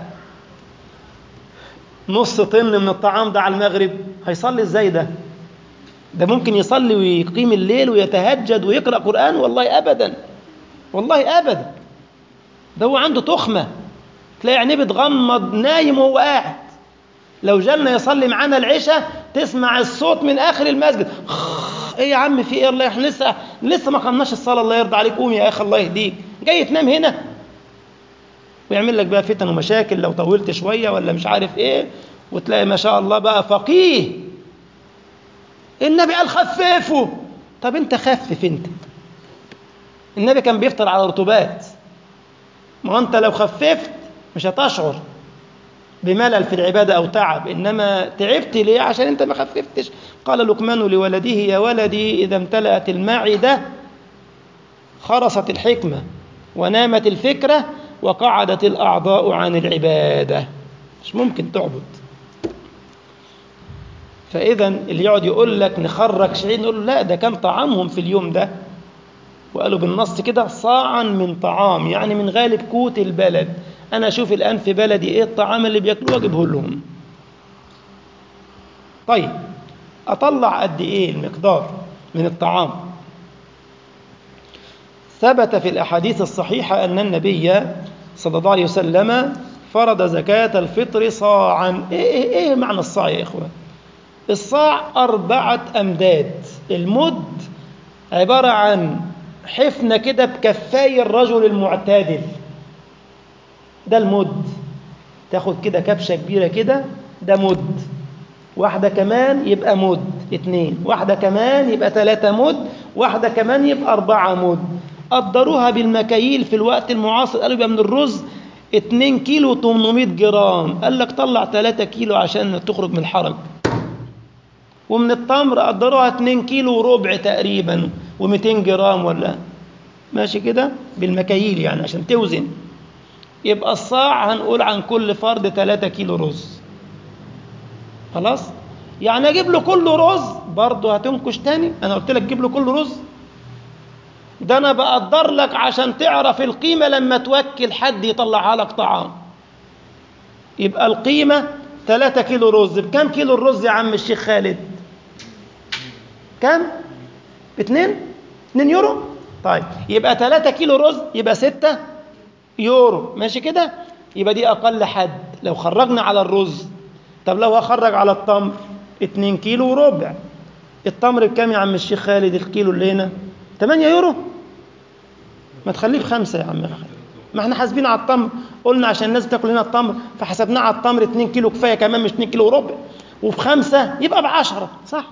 نص طن من الطعام ده على المغرب هيصلي ازاي ده ده ممكن يصلي ويقيم الليل ويتهجد ويقرا قران والله ابدا والله ابدا ده هو عنده تخمه تلاقي عينيه بتغمض نايم وهو قاعد لو جالنا يصلي معانا العشاء تسمع الصوت من اخر المسجد ايه يا عم في ايه الله احنا لسه لسه ما قمناش الصلاه الله يرضى عليك قوم يا اخي الله يهديك جاي تنام هنا ويعمل لك بقى فتن ومشاكل لو طولت شويه ولا مش عارف ايه وتلاقي ما شاء الله بقى فقيه النبي قال خففوا طب انت خفف انت النبي كان بيفطر على رطوبات ما انت لو خففت مش هتشعر بملل في العبادة أو تعب إنما تعبت ليه عشان أنت ما خففتش قال لقمان لولده يا ولدي إذا امتلأت المعدة خرست الحكمة ونامت الفكرة وقعدت الأعضاء عن العبادة مش ممكن تعبد فإذا اللي يقعد يقول لك نخرج شيء نقول له لا ده كان طعامهم في اليوم ده وقالوا بالنص كده صاعا من طعام يعني من غالب قوت البلد أنا أشوف الآن في بلدي إيه الطعام اللي بياكلوه أجيبه لهم طيب أطلع قد إيه المقدار من الطعام ثبت في الأحاديث الصحيحة أن النبي صلى الله عليه وسلم فرض زكاة الفطر صاعا إيه, إيه, إيه معنى الصاع يا إخوان الصاع أربعة أمداد المد عبارة عن حفنة كده بكفاي الرجل المعتدل ده المد تاخد كده كبشة كبيرة كده ده مد واحدة كمان يبقى مد اتنين واحدة كمان يبقى تلاتة مد واحدة كمان يبقى أربعة مد قدروها بالمكاييل في الوقت المعاصر قالوا يبقى من الرز 2 كيلو 800 جرام قال لك طلع 3 كيلو عشان تخرج من الحرج ومن التمر قدروها 2 كيلو وربع تقريبا و200 جرام ولا ماشي كده بالمكاييل يعني عشان توزن يبقى الصاع هنقول عن كل فرد 3 كيلو رز خلاص يعني اجيب له كله رز برضه هتنكش تاني انا قلت لك جيب له كله رز ده انا بقدر لك عشان تعرف القيمه لما توكل حد يطلعها لك طعام يبقى القيمه 3 كيلو رز بكم كيلو الرز يا عم الشيخ خالد كم باتنين 2 يورو طيب يبقى 3 كيلو رز يبقى 6 يورو ماشي كده يبقى دي اقل حد لو خرجنا على الرز طب لو هخرج على التمر 2 كيلو وربع التمر بكام يا عم الشيخ خالد الكيلو اللي هنا 8 يورو ما تخليه بخمسة يا عم خالد ما احنا حاسبين على التمر قلنا عشان الناس بتاكل هنا التمر فحسبناه على التمر 2 كيلو كفايه كمان مش 2 كيلو وربع وبخمسة يبقى بعشرة صح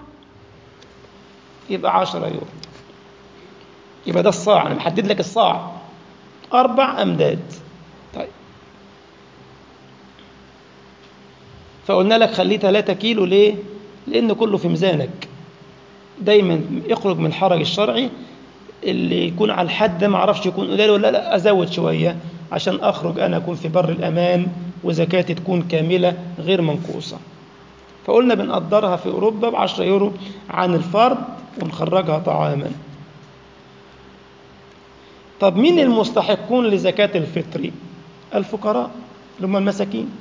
يبقى 10 يورو يبقى ده الصاع انا محدد لك الصاع اربع امداد طيب فقلنا لك خليه 3 كيلو ليه لان كله في ميزانك دايما اخرج من الحرج الشرعي اللي يكون على الحد ده ما اعرفش يكون قليل ولا لا ازود شويه عشان اخرج انا اكون في بر الامان وزكاتي تكون كامله غير منقوصه فقلنا بنقدرها في اوروبا ب 10 يورو عن الفرد ونخرجها طعاما طب مين المستحقون لزكاه الفطر الفقراء اللي هم المساكين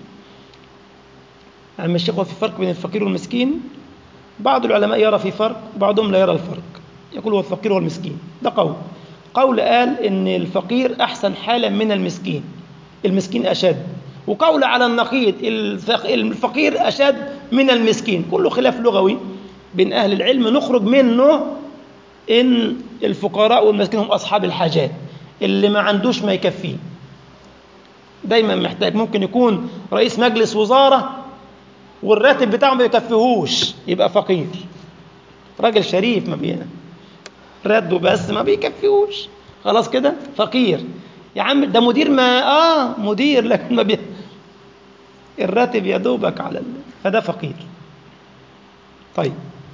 عم الشيخ في فرق بين الفقير والمسكين بعض العلماء يرى في فرق وبعضهم لا يرى الفرق يقول هو الفقير والمسكين ده قول قول قال إن الفقير أحسن حالا من المسكين المسكين أشد وقول على النقيض الفقير أشد من المسكين كله خلاف لغوي بين أهل العلم نخرج منه إن الفقراء والمسكين هم أصحاب الحاجات اللي ما عندوش ما يكفيه دايما محتاج ممكن يكون رئيس مجلس وزارة والراتب بتاعه ما يكفيهوش يبقى فقير راجل شريف ما بينا راتبه بس ما بيكفيهوش خلاص كده فقير يا عم ده مدير ما اه مدير لكن ما بي الراتب يا دوبك على ال... فده فقير طيب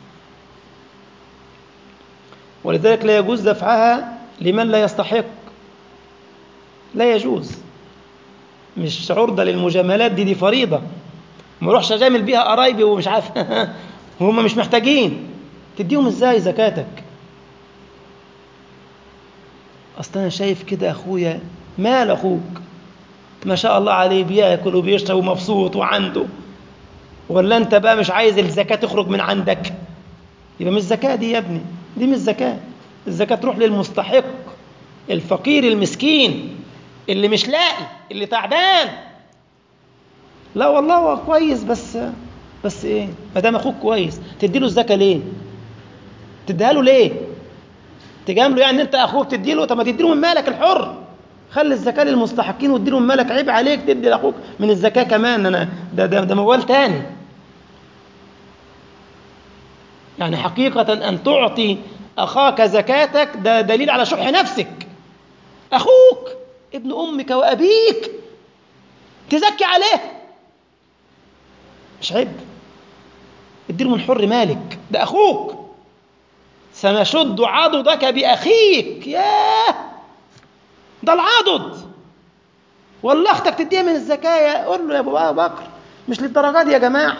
ولذلك لا يجوز دفعها لمن لا يستحق لا يجوز مش عرضة للمجاملات دي دي فريضة ما اروحش اجامل بيها قرايبي ومش عارف وهم مش محتاجين تديهم ازاي زكاتك اصل انا شايف كده اخويا مال اخوك ما شاء الله عليه بياكل وبيشرب ومبسوط وعنده ولا انت بقى مش عايز الزكاه تخرج من عندك يبقى مش زكاه دي يا ابني دي مش زكاه الزكاه تروح للمستحق الفقير المسكين اللي مش لاقي اللي تعبان لا والله هو كويس بس بس ايه ما دام اخوك كويس تدي له الزكاه ليه تديها له ليه تجامله يعني انت اخوك تدي له طب ما تدي له من مالك الحر خلي الزكاه للمستحقين وادي له من مالك عيب عليك تدي لاخوك من الزكاه كمان انا ده ده, ده موال تاني يعني حقيقة أن تعطي أخاك زكاتك ده دليل على شح نفسك أخوك ابن أمك وأبيك تزكي عليه مش عيب اديله من حر مالك ده أخوك سنشد عضدك بأخيك ياه ده العضد ولا أختك تديها من الزكاة قول له يا أبو بكر مش للدرجة دي يا جماعة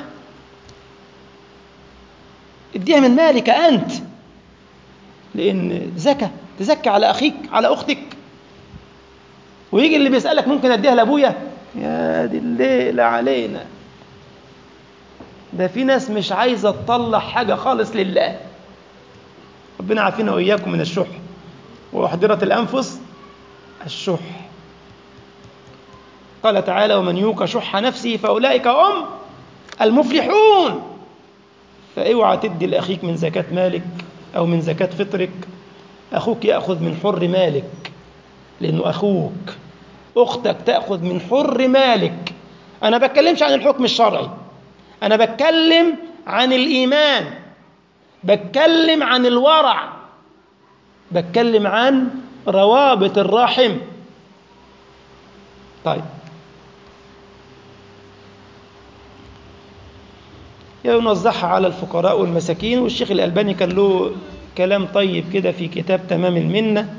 اديها من مالك أنت لأن زكاة تزكي على أخيك على أختك ويجي اللي بيسألك ممكن أديها لأبويا يا دي الليلة علينا ده في ناس مش عايزة تطلع حاجة خالص لله ربنا عافينا وإياكم من الشح وأحضرت الأنفس الشح قال تعالى ومن يوق شح نفسه فأولئك هم المفلحون فاوعى تدي لأخيك من زكاة مالك أو من زكاة فطرك أخوك يأخذ من حر مالك لأنه أخوك أختك تأخذ من حر مالك أنا بتكلمش عن الحكم الشرعي أنا بتكلم عن الإيمان بتكلم عن الورع بتكلم عن روابط الرحم طيب ينزعها على الفقراء والمساكين والشيخ الألباني كان له كلام طيب كده في كتاب تمام المنة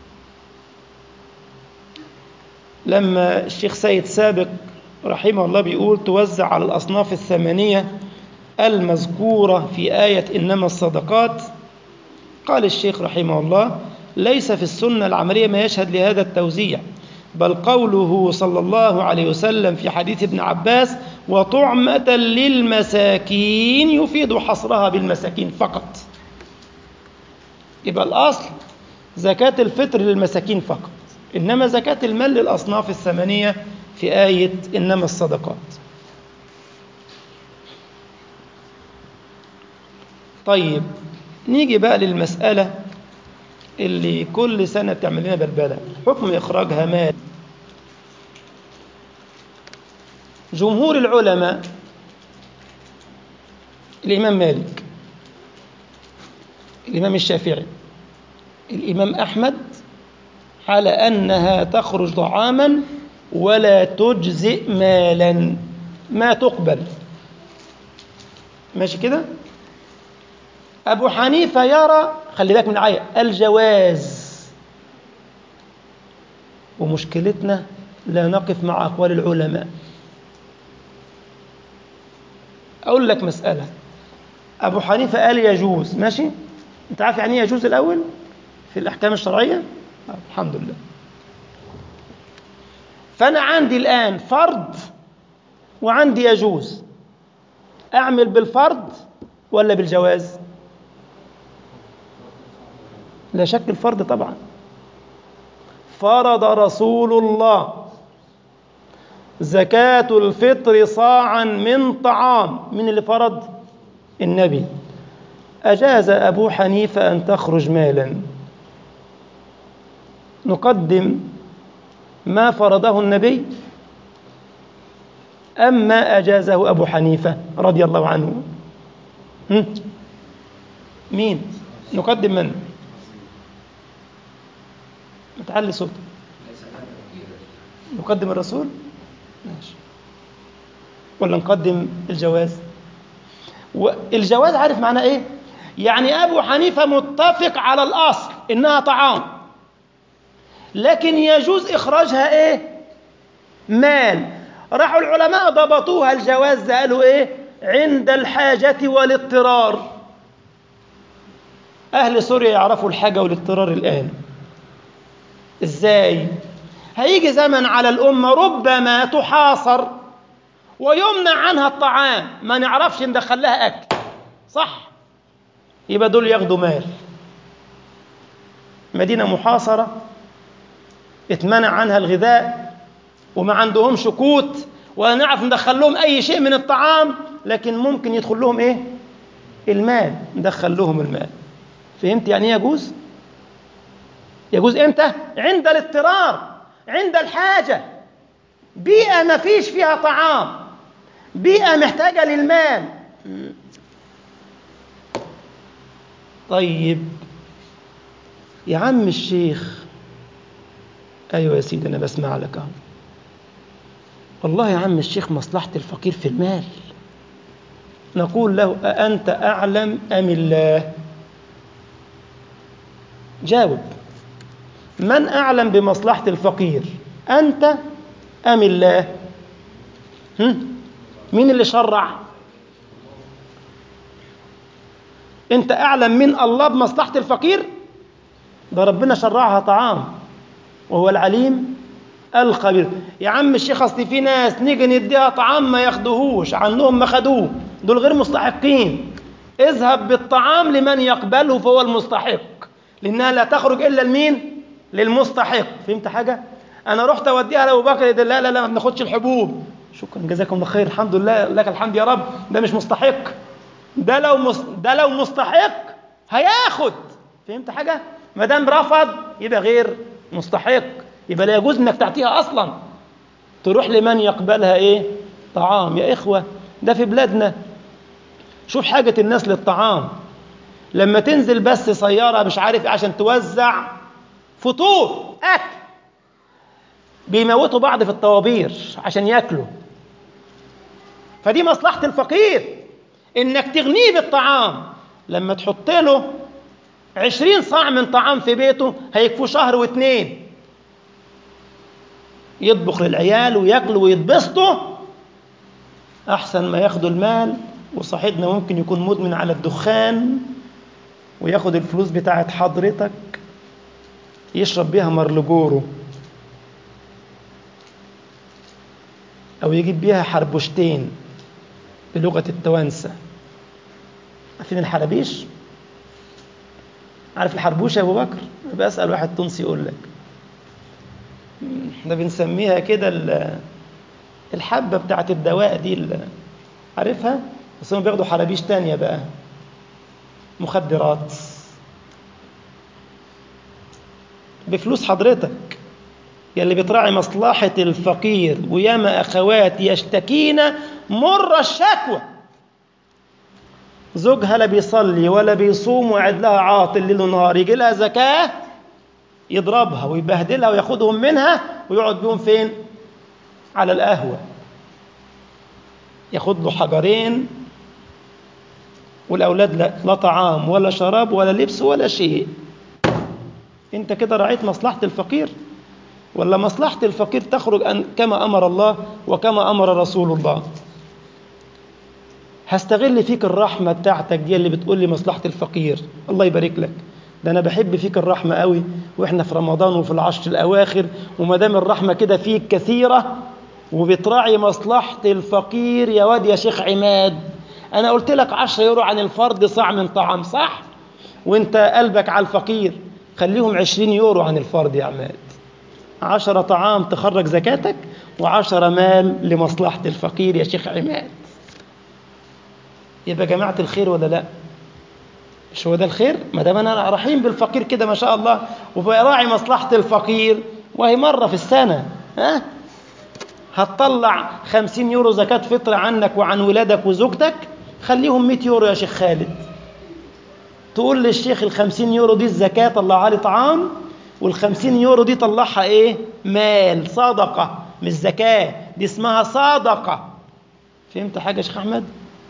لما الشيخ سيد سابق رحمه الله بيقول توزع على الأصناف الثمانية المذكورة في آية إنما الصدقات قال الشيخ رحمه الله ليس في السنة العملية ما يشهد لهذا التوزيع بل قوله صلى الله عليه وسلم في حديث ابن عباس وطعمة للمساكين يفيد حصرها بالمساكين فقط يبقى الأصل زكاة الفطر للمساكين فقط إنما زكاة المال للأصناف الثمانية في آية إنما الصدقات طيب نيجي بقى للمسألة اللي كل سنة بتعمل لنا بلبلة حكم إخراجها مال جمهور العلماء الإمام مالك الإمام الشافعي الإمام أحمد على أنها تخرج طعاما ولا تجزئ مالا ما تقبل ماشي كده أبو حنيفة يرى خلي بالك من الآية الجواز ومشكلتنا لا نقف مع أقوال العلماء أقول لك مسألة أبو حنيفة قال يجوز ماشي أنت عارف يعني يجوز الأول في الأحكام الشرعية الحمد لله فأنا عندي الآن فرض وعندي يجوز أعمل بالفرض ولا بالجواز لا شك الفرض طبعا فرض رسول الله زكاة الفطر صاعا من طعام من اللي فرض النبي أجاز أبو حنيفة أن تخرج مالا نقدم ما فرضه النبي أم ما أجازه أبو حنيفة رضي الله عنه هم؟ مين نقدم من متعلي صوته نقدم الرسول ماشي ولا نقدم الجواز والجواز عارف معناه ايه يعني ابو حنيفه متفق على الاصل انها طعام لكن يجوز اخراجها ايه مال راحوا العلماء ضبطوها الجواز قالوا ايه عند الحاجه والاضطرار اهل سوريا يعرفوا الحاجه والاضطرار الان ازاي هيجي زمن على الامه ربما تحاصر ويمنع عنها الطعام ما نعرفش ندخل لها اكل صح يبقى دول ياخدوا مال مدينه محاصره اتمنع عنها الغذاء وما عندهمش قوت ولا نعرف ندخل لهم اي شيء من الطعام لكن ممكن يدخل لهم ايه المال ندخل لهم المال فهمت يعني ايه يجوز يجوز امتى عند الاضطرار عند الحاجه بيئه ما فيش فيها طعام بيئه محتاجه للمال طيب يا عم الشيخ ايوه يا سيدي انا بسمع لك اهو والله يا عم الشيخ مصلحه الفقير في المال نقول له أأنت أعلم أم الله جاوب من أعلم بمصلحة الفقير أنت أم الله هم؟ مين اللي شرع أنت أعلم من الله بمصلحة الفقير ده ربنا شرعها طعام وهو العليم الخبير يا عم الشيخ اصل في ناس نيجي نديها طعام ما ياخدوهوش عنهم ما خدوه دول غير مستحقين اذهب بالطعام لمن يقبله فهو المستحق لانها لا تخرج الا لمين للمستحق فهمت حاجه انا رحت اوديها لابو بكر لا لا لا ما بناخدش الحبوب شكرا جزاكم الله خير الحمد لله لك الحمد يا رب ده مش مستحق ده لو مس... ده لو مستحق هياخد فهمت حاجه ما دام رفض يبقى غير مستحق يبقى لا يجوز انك تعطيها اصلا تروح لمن يقبلها ايه طعام يا اخوه ده في بلادنا شوف حاجه الناس للطعام لما تنزل بس سياره مش عارف عشان توزع فطور اكل بيموتوا بعض في الطوابير عشان ياكلوا فدي مصلحه الفقير انك تغنيه بالطعام لما تحط له عشرين صاع من طعام في بيته هيكفوا شهر واتنين يطبخ للعيال وياكلوا ويتبسطوا احسن ما ياخدوا المال وصاحبنا ممكن يكون مدمن على الدخان وياخد الفلوس بتاعت حضرتك يشرب بيها مرلجورو او يجيب بيها حربوشتين بلغه التوانسه عارفين الحرابيش عارف الحربوش يا ابو بكر بسال واحد تونسي يقول لك احنا بنسميها كده الحبة بتاعت الدواء دي عارفها بس هم بياخدوا حرابيش تانية بقى مخدرات بفلوس حضرتك يلي بتراعي مصلحة الفقير وياما أخوات يشتكين مر الشكوى زوجها لا بيصلي ولا بيصوم وقاعد لها عاطل ليل ونهار يجي لها زكاه يضربها ويبهدلها وياخدهم منها ويقعد بيهم فين على القهوة ياخد له حجرين والأولاد لا, لا طعام ولا شراب ولا لبس ولا شيء انت كده رعيت مصلحة الفقير ولا مصلحة الفقير تخرج أن كما أمر الله وكما أمر رسول الله هستغل فيك الرحمة بتاعتك دي اللي بتقول لي مصلحة الفقير الله يبارك لك ده انا بحب فيك الرحمه قوي واحنا في رمضان وفي العشر الاواخر وما دام الرحمه كده فيك كثيره وبتراعي مصلحه الفقير يا واد يا شيخ عماد انا قلت لك 10 يورو عن الفرد صاع من طعام صح وانت قلبك على الفقير خليهم عشرين يورو عن الفرد يا عماد عشرة طعام تخرج زكاتك وعشرة مال لمصلحة الفقير يا شيخ عماد يبقى جماعة الخير ولا لا مش هو ده الخير ما دام انا رحيم بالفقير كده ما شاء الله وبراعي مصلحة الفقير وهي مرة في السنة ها هتطلع خمسين يورو زكاة فطر عنك وعن ولادك وزوجتك خليهم 100 يورو يا شيخ خالد تقول للشيخ الخمسين يورو دي الزكاة طلعها لي طعام والخمسين يورو دي طلعها ايه مال صدقة مش زكاة دي اسمها صدقة فهمت حاجة يا شيخ أحمد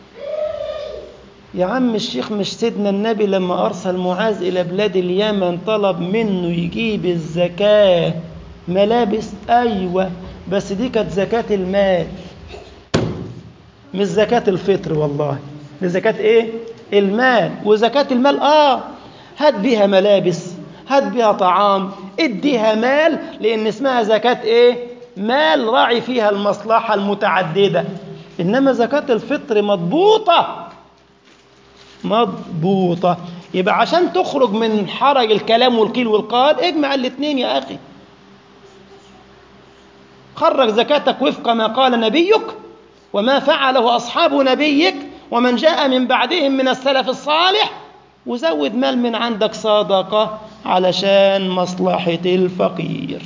يا عم الشيخ مش سيدنا النبي لما أرسل معاذ إلى بلاد اليمن طلب منه يجيب الزكاة ملابس أيوة بس دي كانت زكاة المال مش زكاة الفطر والله دي زكاة إيه؟ المال وزكاة المال آه هات بيها ملابس هات بيها طعام اديها مال لأن اسمها زكاة إيه؟ مال راعي فيها المصلحة المتعددة إنما زكاة الفطر مضبوطة مضبوطة يبقى عشان تخرج من حرج الكلام والقيل والقال اجمع الاثنين يا أخي خرج زكاتك وفق ما قال نبيك وما فعله أصحاب نبيك ومن جاء من بعدهم من السلف الصالح وزود مال من عندك صدقة علشان مصلحة الفقير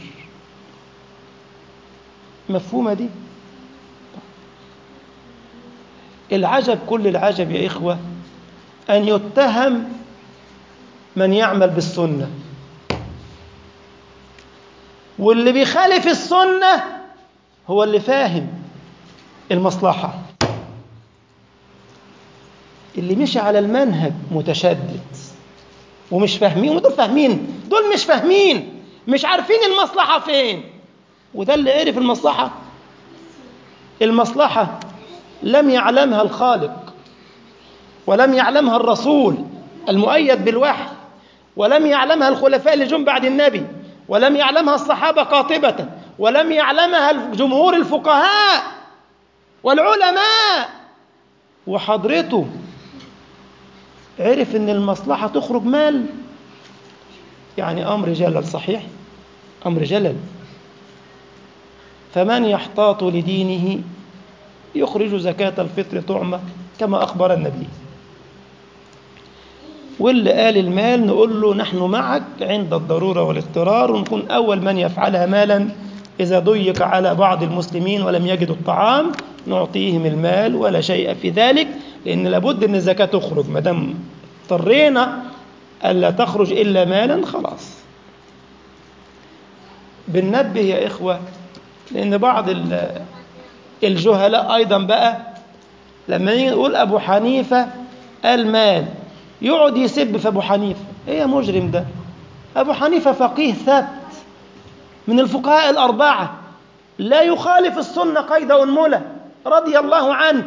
مفهومة دي العجب كل العجب يا إخوة أن يتهم من يعمل بالسنة واللي بيخالف السنة هو اللي فاهم المصلحة اللي مشي على المنهج متشدد ومش فاهمين ودول فاهمين دول مش فاهمين مش عارفين المصلحة فين وده اللي عرف المصلحة المصلحة لم يعلمها الخالق ولم يعلمها الرسول المؤيد بالوحي ولم يعلمها الخلفاء اللي جم بعد النبي ولم يعلمها الصحابة قاطبة ولم يعلمها جمهور الفقهاء والعلماء وحضرته عرف ان المصلحة تخرج مال يعني امر جلل صحيح امر جلل فمن يحتاط لدينه يخرج زكاة الفطر طعمة كما أخبر النبي واللي قال المال نقول له نحن معك عند الضرورة والاضطرار ونكون أول من يفعلها مالا إذا ضيق على بعض المسلمين ولم يجدوا الطعام نعطيهم المال ولا شيء في ذلك لأن لابد أن الزكاة تخرج ما دام اضطرينا ألا تخرج إلا مالا خلاص بننبه يا إخوة لأن بعض الجهلاء أيضا بقى لما يقول أبو حنيفة قال مال يقعد يسب في أبو حنيفة إيه يا مجرم ده أبو حنيفة فقيه ثابت من الفقهاء الأربعة لا يخالف السنة قيد أنملة رضي الله عنه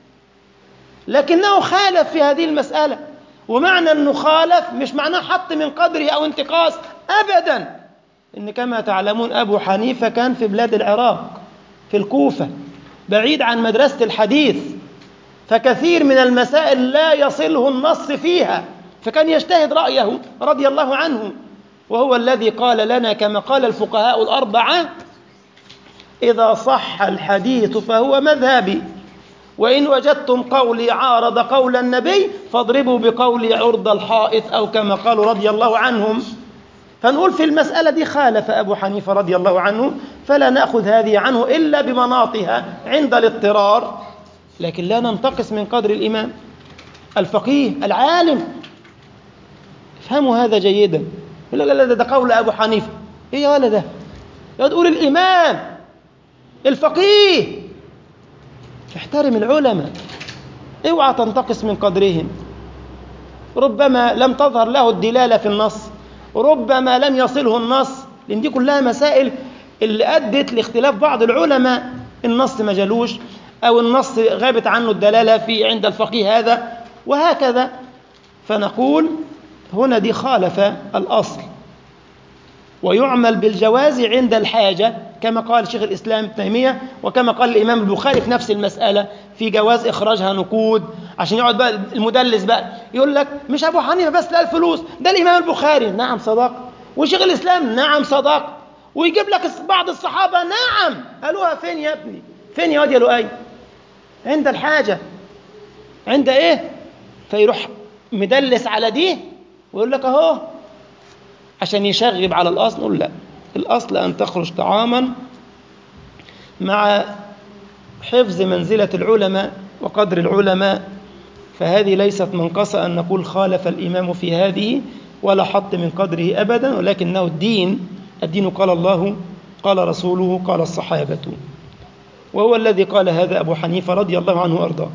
لكنه خالف في هذه المسألة ومعنى أنه خالف مش معناه حط من قدره أو انتقاص أبدا إن كما تعلمون أبو حنيفة كان في بلاد العراق في الكوفة بعيد عن مدرسة الحديث فكثير من المسائل لا يصله النص فيها فكان يجتهد رأيه رضي الله عنه وهو الذي قال لنا كما قال الفقهاء الأربعة إذا صح الحديث فهو مذهبي وإن وجدتم قولي عارض قول النبي فاضربوا بقولي عرض الحائط أو كما قالوا رضي الله عنهم فنقول في المسألة دي خالف أبو حنيفة رضي الله عنه فلا نأخذ هذه عنه إلا بمناطها عند الاضطرار لكن لا ننتقص من قدر الإمام الفقيه العالم افهموا هذا جيدا لا لا لا ده قول أبو حنيفة إيه يا ولد ده تقول الإمام الفقيه احترم العلماء اوعى تنتقص من قدرهم ربما لم تظهر له الدلالة في النص ربما لم يصله النص لأن دي كلها مسائل اللي أدت لاختلاف بعض العلماء النص ما جالوش أو النص غابت عنه الدلالة في عند الفقيه هذا وهكذا فنقول هنا دي خالف الأصل ويعمل بالجواز عند الحاجة كما قال شيخ الإسلام ابن تيمية وكما قال الإمام البخاري في نفس المسألة في جواز إخراجها نقود عشان يقعد بقى المدلس بقى يقول لك مش ابو حنيفه بس لا الفلوس ده الامام البخاري نعم صدق وشيخ الاسلام نعم صدق ويجيب لك بعض الصحابه نعم قالوها فين يا ابني فين يا واد يا لؤي عند الحاجه عند ايه فيروح مدلس على دي ويقول لك اهو عشان يشغب على الاصل نقول لا الاصل ان تخرج طعاما مع حفظ منزله العلماء وقدر العلماء فهذه ليست منقصة أن نقول خالف الإمام في هذه ولا حط من قدره أبدا ولكنه الدين الدين قال الله قال رسوله قال الصحابة وهو الذي قال هذا أبو حنيفة رضي الله عنه وأرضاه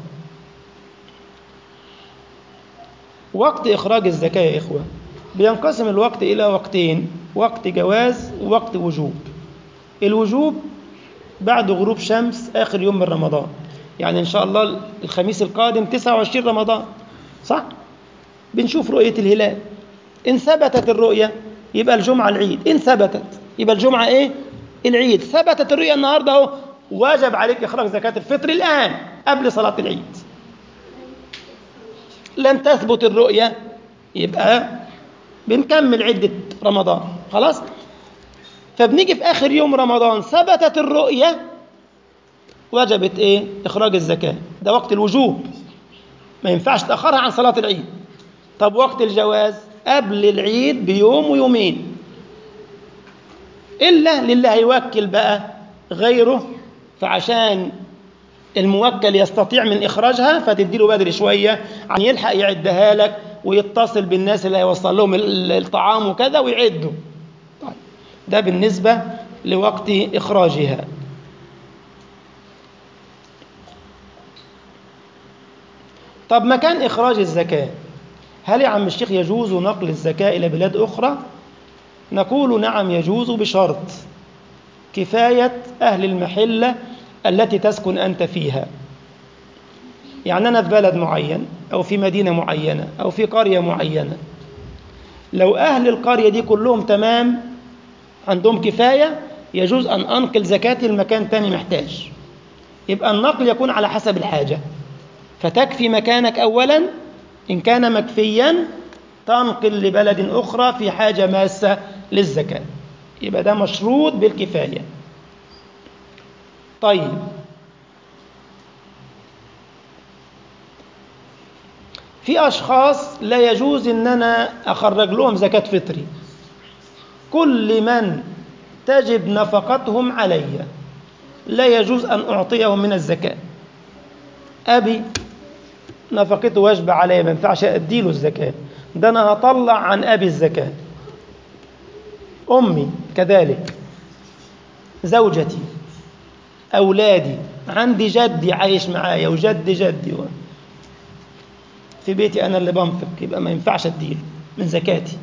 وقت إخراج الزكاة يا إخوة بينقسم الوقت إلى وقتين وقت جواز ووقت وجوب الوجوب بعد غروب شمس آخر يوم من رمضان يعني إن شاء الله الخميس القادم 29 رمضان صح؟ بنشوف رؤية الهلال إن ثبتت الرؤية يبقى الجمعة العيد إن ثبتت يبقى الجمعة إيه؟ العيد ثبتت الرؤية النهاردة أهو واجب عليك إخراج زكاة الفطر الآن قبل صلاة العيد لم تثبت الرؤية يبقى بنكمل عدة رمضان خلاص فبنيجي في آخر يوم رمضان ثبتت الرؤية وجبت ايه اخراج الزكاه ده وقت الوجوب ما ينفعش تاخرها عن صلاه العيد طب وقت الجواز قبل العيد بيوم ويومين الا لله هيوكل بقى غيره فعشان الموكل يستطيع من اخراجها فتديله بدري شويه عن يلحق يعدها لك ويتصل بالناس اللي هيوصل لهم الطعام وكذا ويعدوا طيب ده بالنسبه لوقت اخراجها طب مكان إخراج الزكاة هل يا عم الشيخ يجوز نقل الزكاة إلى بلاد أخرى؟ نقول نعم يجوز بشرط كفاية أهل المحلة التي تسكن أنت فيها يعني أنا في بلد معين أو في مدينة معينة أو في قرية معينة لو أهل القرية دي كلهم تمام عندهم كفاية يجوز أن أنقل زكاتي لمكان تاني محتاج يبقى النقل يكون على حسب الحاجة فتكفي مكانك أولا إن كان مكفيا تنقل لبلد أخرى في حاجة ماسة للزكاة يبقى ده مشروط بالكفاية طيب في أشخاص لا يجوز إن أنا أخرج لهم زكاة فطري كل من تجب نفقتهم علي لا يجوز أن أعطيهم من الزكاة أبي نفقته واجبة علي ما ينفعش أديله الزكاة ده أنا هطلع عن أبي الزكاة أمي كذلك زوجتي أولادي عندي جدي عايش معايا وجد جدي في بيتي أنا اللي بنفق يبقى ما ينفعش أديله من زكاتي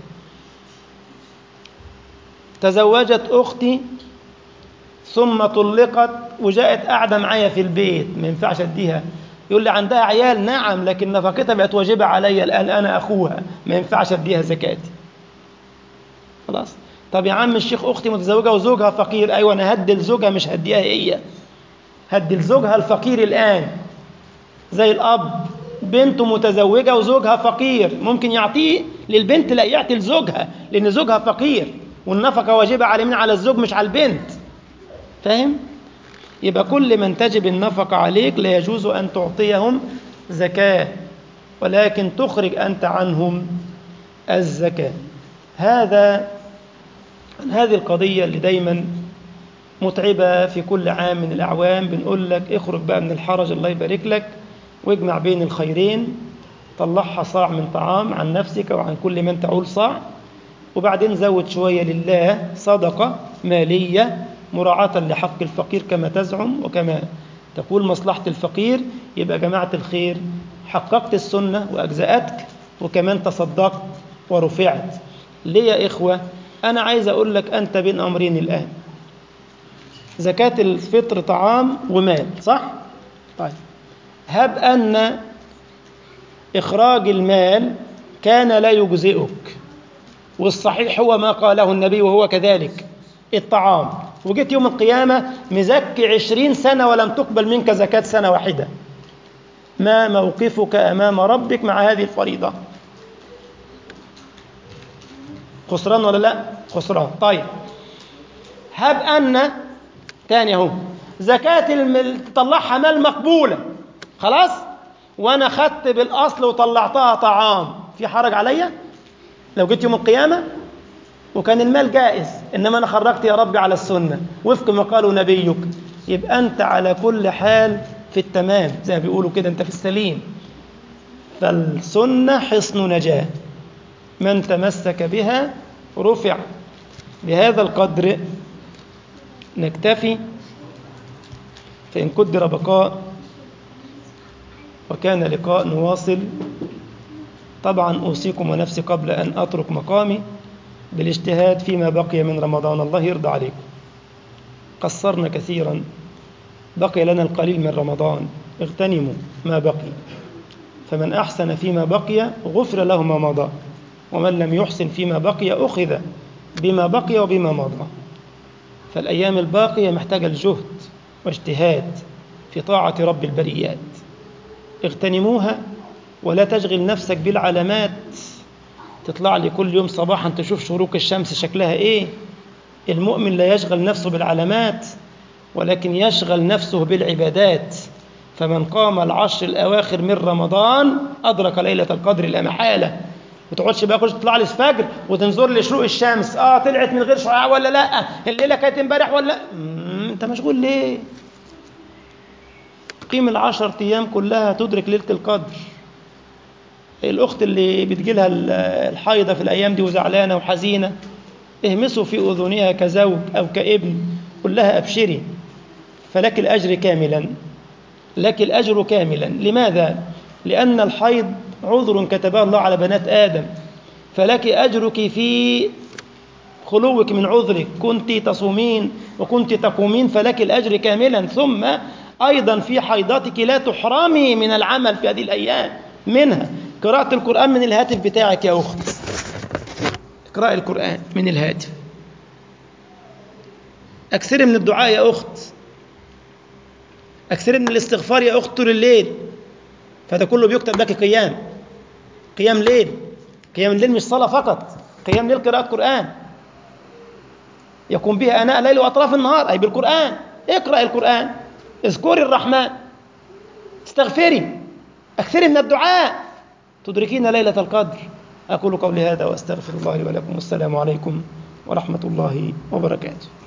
تزوجت أختي ثم طلقت وجاءت قاعدة معايا في البيت ما ينفعش أديها يقول لي عندها عيال نعم لكن نفقتها بقت واجبة عليا الآن أنا أخوها ما ينفعش أديها زكاتي خلاص طب يا عم الشيخ أختي متزوجة وزوجها فقير أيوة أنا هدي لزوجها مش هديها هي هدي لزوجها الفقير الآن زي الأب بنته متزوجة وزوجها فقير ممكن يعطيه للبنت لا يعطي لزوجها لأن زوجها فقير والنفقة واجبة على مين على الزوج مش على البنت فاهم؟ يبقى كل من تجب النفقة عليك لا يجوز أن تعطيهم زكاة ولكن تخرج أنت عنهم الزكاة هذا هذه القضية اللي دايما متعبة في كل عام من الأعوام بنقول لك اخرج بقى من الحرج الله يبارك لك واجمع بين الخيرين طلعها صاع من طعام عن نفسك وعن كل من تعول صاع وبعدين زود شوية لله صدقة مالية مراعاة لحق الفقير كما تزعم وكما تقول مصلحة الفقير يبقى جماعة الخير حققت السنة وأجزأتك وكمان تصدقت ورفعت ليه يا إخوة أنا عايز أقول لك أنت بين أمرين الآن زكاة الفطر طعام ومال صح؟ طيب هب أن إخراج المال كان لا يجزئك والصحيح هو ما قاله النبي وهو كذلك الطعام وجيت يوم القيامة مزكي عشرين سنة ولم تقبل منك زكاة سنة واحدة ما موقفك أمام ربك مع هذه الفريضة خسران ولا لا خسران طيب هب أن تاني اهو زكاة المل... تطلعها مال مقبولة خلاص وأنا خدت بالأصل وطلعتها طعام في حرج عليا لو جيت يوم القيامة وكان المال جائز إنما أنا خرجت يا ربي على السنة وفق ما قاله نبيك يبقى أنت على كل حال في التمام زي ما بيقولوا كده أنت في السليم فالسنة حصن نجاة من تمسك بها رفع بهذا القدر نكتفي فإن قدر بقاء وكان لقاء نواصل طبعا أوصيكم ونفسي قبل أن أترك مقامي بالاجتهاد فيما بقي من رمضان الله يرضى عليكم قصرنا كثيرا بقي لنا القليل من رمضان اغتنموا ما بقي فمن أحسن فيما بقي غفر له ما مضى ومن لم يحسن فيما بقي أخذ بما بقي وبما مضى فالأيام الباقية محتاجة الجهد واجتهاد في طاعة رب البريات اغتنموها ولا تشغل نفسك بالعلامات تطلع لي كل يوم صباحا تشوف شروق الشمس شكلها ايه المؤمن لا يشغل نفسه بالعلامات ولكن يشغل نفسه بالعبادات فمن قام العشر الأواخر من رمضان أدرك ليلة القدر لا محالة ما تقعدش بقى كل تطلع لي الفجر وتنظر لي شروق الشمس اه طلعت من غير شعاع ولا لا الليله كانت امبارح ولا مم، انت مشغول ليه قيم العشر ايام كلها تدرك ليله القدر الاخت اللي بتجيلها الحيضه في الايام دي وزعلانه وحزينه اهمسوا في اذنها كزوج او كابن قل لها ابشري فلك الاجر كاملا لك الاجر كاملا لماذا لان الحيض عذر كتبه الله على بنات آدم فلك أجرك في خلوك من عذرك كنت تصومين وكنت تقومين فلك الأجر كاملا ثم أيضا في حيضتك لا تحرمي من العمل في هذه الأيام منها قراءة القرآن من الهاتف بتاعك يا أخت اقرأي القرآن من الهاتف أكثري من الدعاء يا أخت أكثري من الاستغفار يا أخت طول الليل فهذا كله بيكتب لك قيام قيام ليل قيام الليل مش صلاة فقط قيام ليل قراءة قرآن يقوم بها آناء الليل وأطراف النهار أي بالقرآن اقرأ القرآن اذكري الرحمن استغفري اكثري من الدعاء تدركين ليلة القدر أقول قولي هذا وأستغفر الله لي ولكم والسلام عليكم ورحمة الله وبركاته